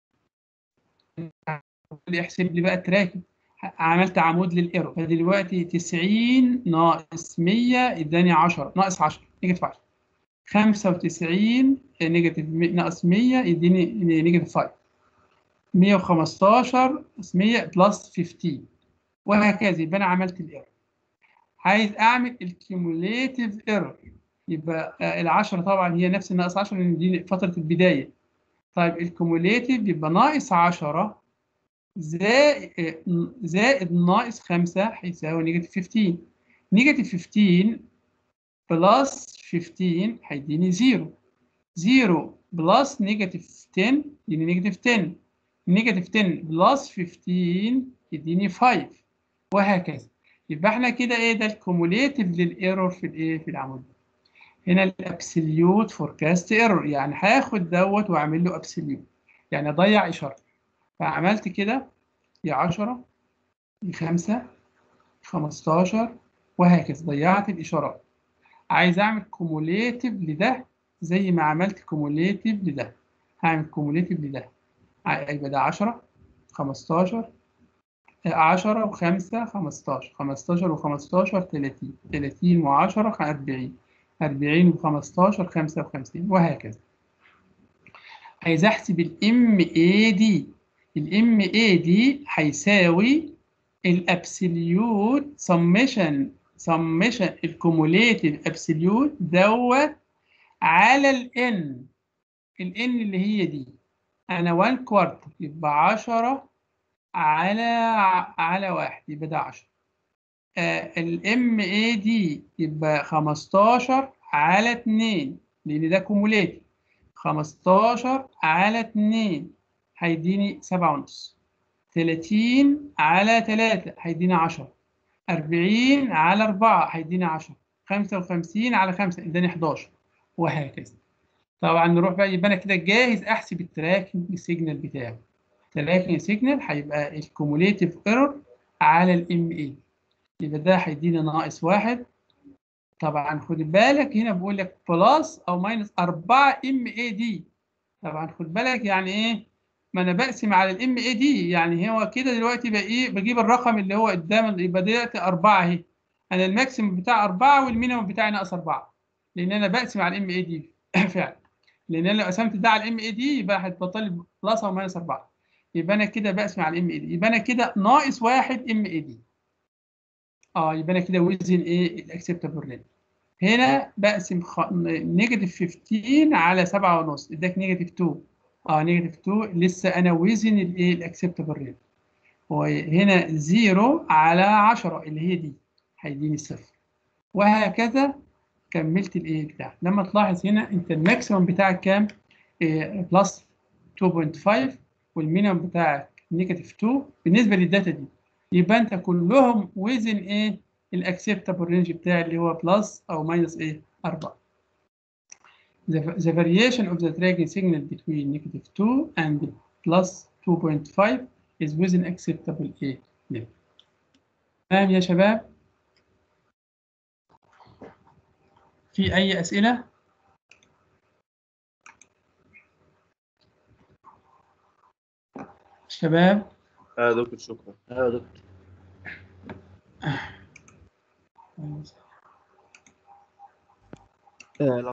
[SPEAKER 1] يحسب لي بقى التراكنج عملت عمود للايرور فدلوقتي 90 ناقص 100 اداني 10 ناقص 10 نيجاتيف 10 95 نيجاتيف ناقص 100 يديني نيجاتيف 5 115 ناقص 100 بلس 15 وهكذا يبقى انا عملت الايرور عايز اعمل الكيوموليتيف ايرور يبقى ال 10 طبعا هي نفس الناقص 10 لان دي فتره البدايه طيب الكيوموليتيف يبقى ناقص 10 زائد زائد ناقص 5 هيساوي نيجاتيف 15 نيجاتيف 15 بلس 15 هيديني 0 0 بلس نيجاتيف 10 يديني نيجاتيف 10 نيجاتيف 10 بلس 15 يديني 5 وهكذا يبقى احنا كده ايه ده الكوموليتيف للايرور في الايه في العمود هنا الابسوليوت فوركاست ايرور يعني هاخد دوت واعمل له ابسوليوت يعني اضيع اشاره فعملت كده يا 10 يا 5 15 وهكذا ضيعت الاشارات عايز اعمل كوموليتيف لده زي ما عملت كوموليتيف لده هعمل كوموليتيف لده يبقى ده 10 15 10 و5 15 15 و15 30 30 و10 40 40 و15 55 وهكذا عايز احسب الام اي دي الام اي دي هيساوي الابسوليوت سميشن سميشن الكوموليتيف ابسوليوت دوت على الان الان اللي هي دي انا 1 كوارتر يبقى 10 على على واحد يبقى ده 10 الام اي دي يبقى 15 على 2 لان ده كوموليتيف 15 على 2 هيديني 7 ونص 30 على 3 هيديني 10 40 على 4 هيديني 10 55 على 5 اداني 11 وهكذا طبعا نروح بقى يبقى انا كده جاهز احسب التراكنج سيجنال بتاعي التراكنج سيجنال هيبقى الكوموليتيف ايرور على الام اي يبقى ده هيدينا ناقص واحد طبعا خد بالك هنا بقول لك بلس او ماينس 4 ام اي دي طبعا خد بالك يعني ايه ما انا بقسم على الام اي دي يعني هو كده دلوقتي بقى ايه بجيب الرقم اللي هو قدام يبقى دلوقتي 4 اهي انا الماكسيمم بتاع 4 والمينيمم بتاعي ناقص 4 لان انا بقسم على الام اي دي فعلا لان انا لو قسمت ده على الام اي دي يبقى هتبطل لي بلس او ماينس 4 يبقى انا كده بقسم على الام اي دي يبقى انا كده ناقص واحد ام اي دي اه يبقى انا كده وزن ايه الاكسبتابل رينج هنا بقسم خ... نيجاتيف 15 على 7 ونص اداك نيجاتيف 2 اه نيجاتيف 2 لسه انا وزن الايه الاكسبتابل رينج وهنا 0 على 10 اللي هي دي هيديني صفر وهكذا كملت الايه بتاع لما تلاحظ هنا انت الماكسيمم بتاعك كام إيه بلس 2.5 والمينيمم بتاعك نيجاتيف 2 بالنسبه للداتا دي يبقى انت كلهم وزن ايه الاكسبتابل رينج بتاعي اللي هو بلس او ماينس ايه 4 the, the variation of the tracking signal between negative 2 and plus 2.5 is within acceptable ايه limit تمام يا شباب في اي اسئله شباب
[SPEAKER 4] اه دكتور شكرا
[SPEAKER 2] اه دكتور آه،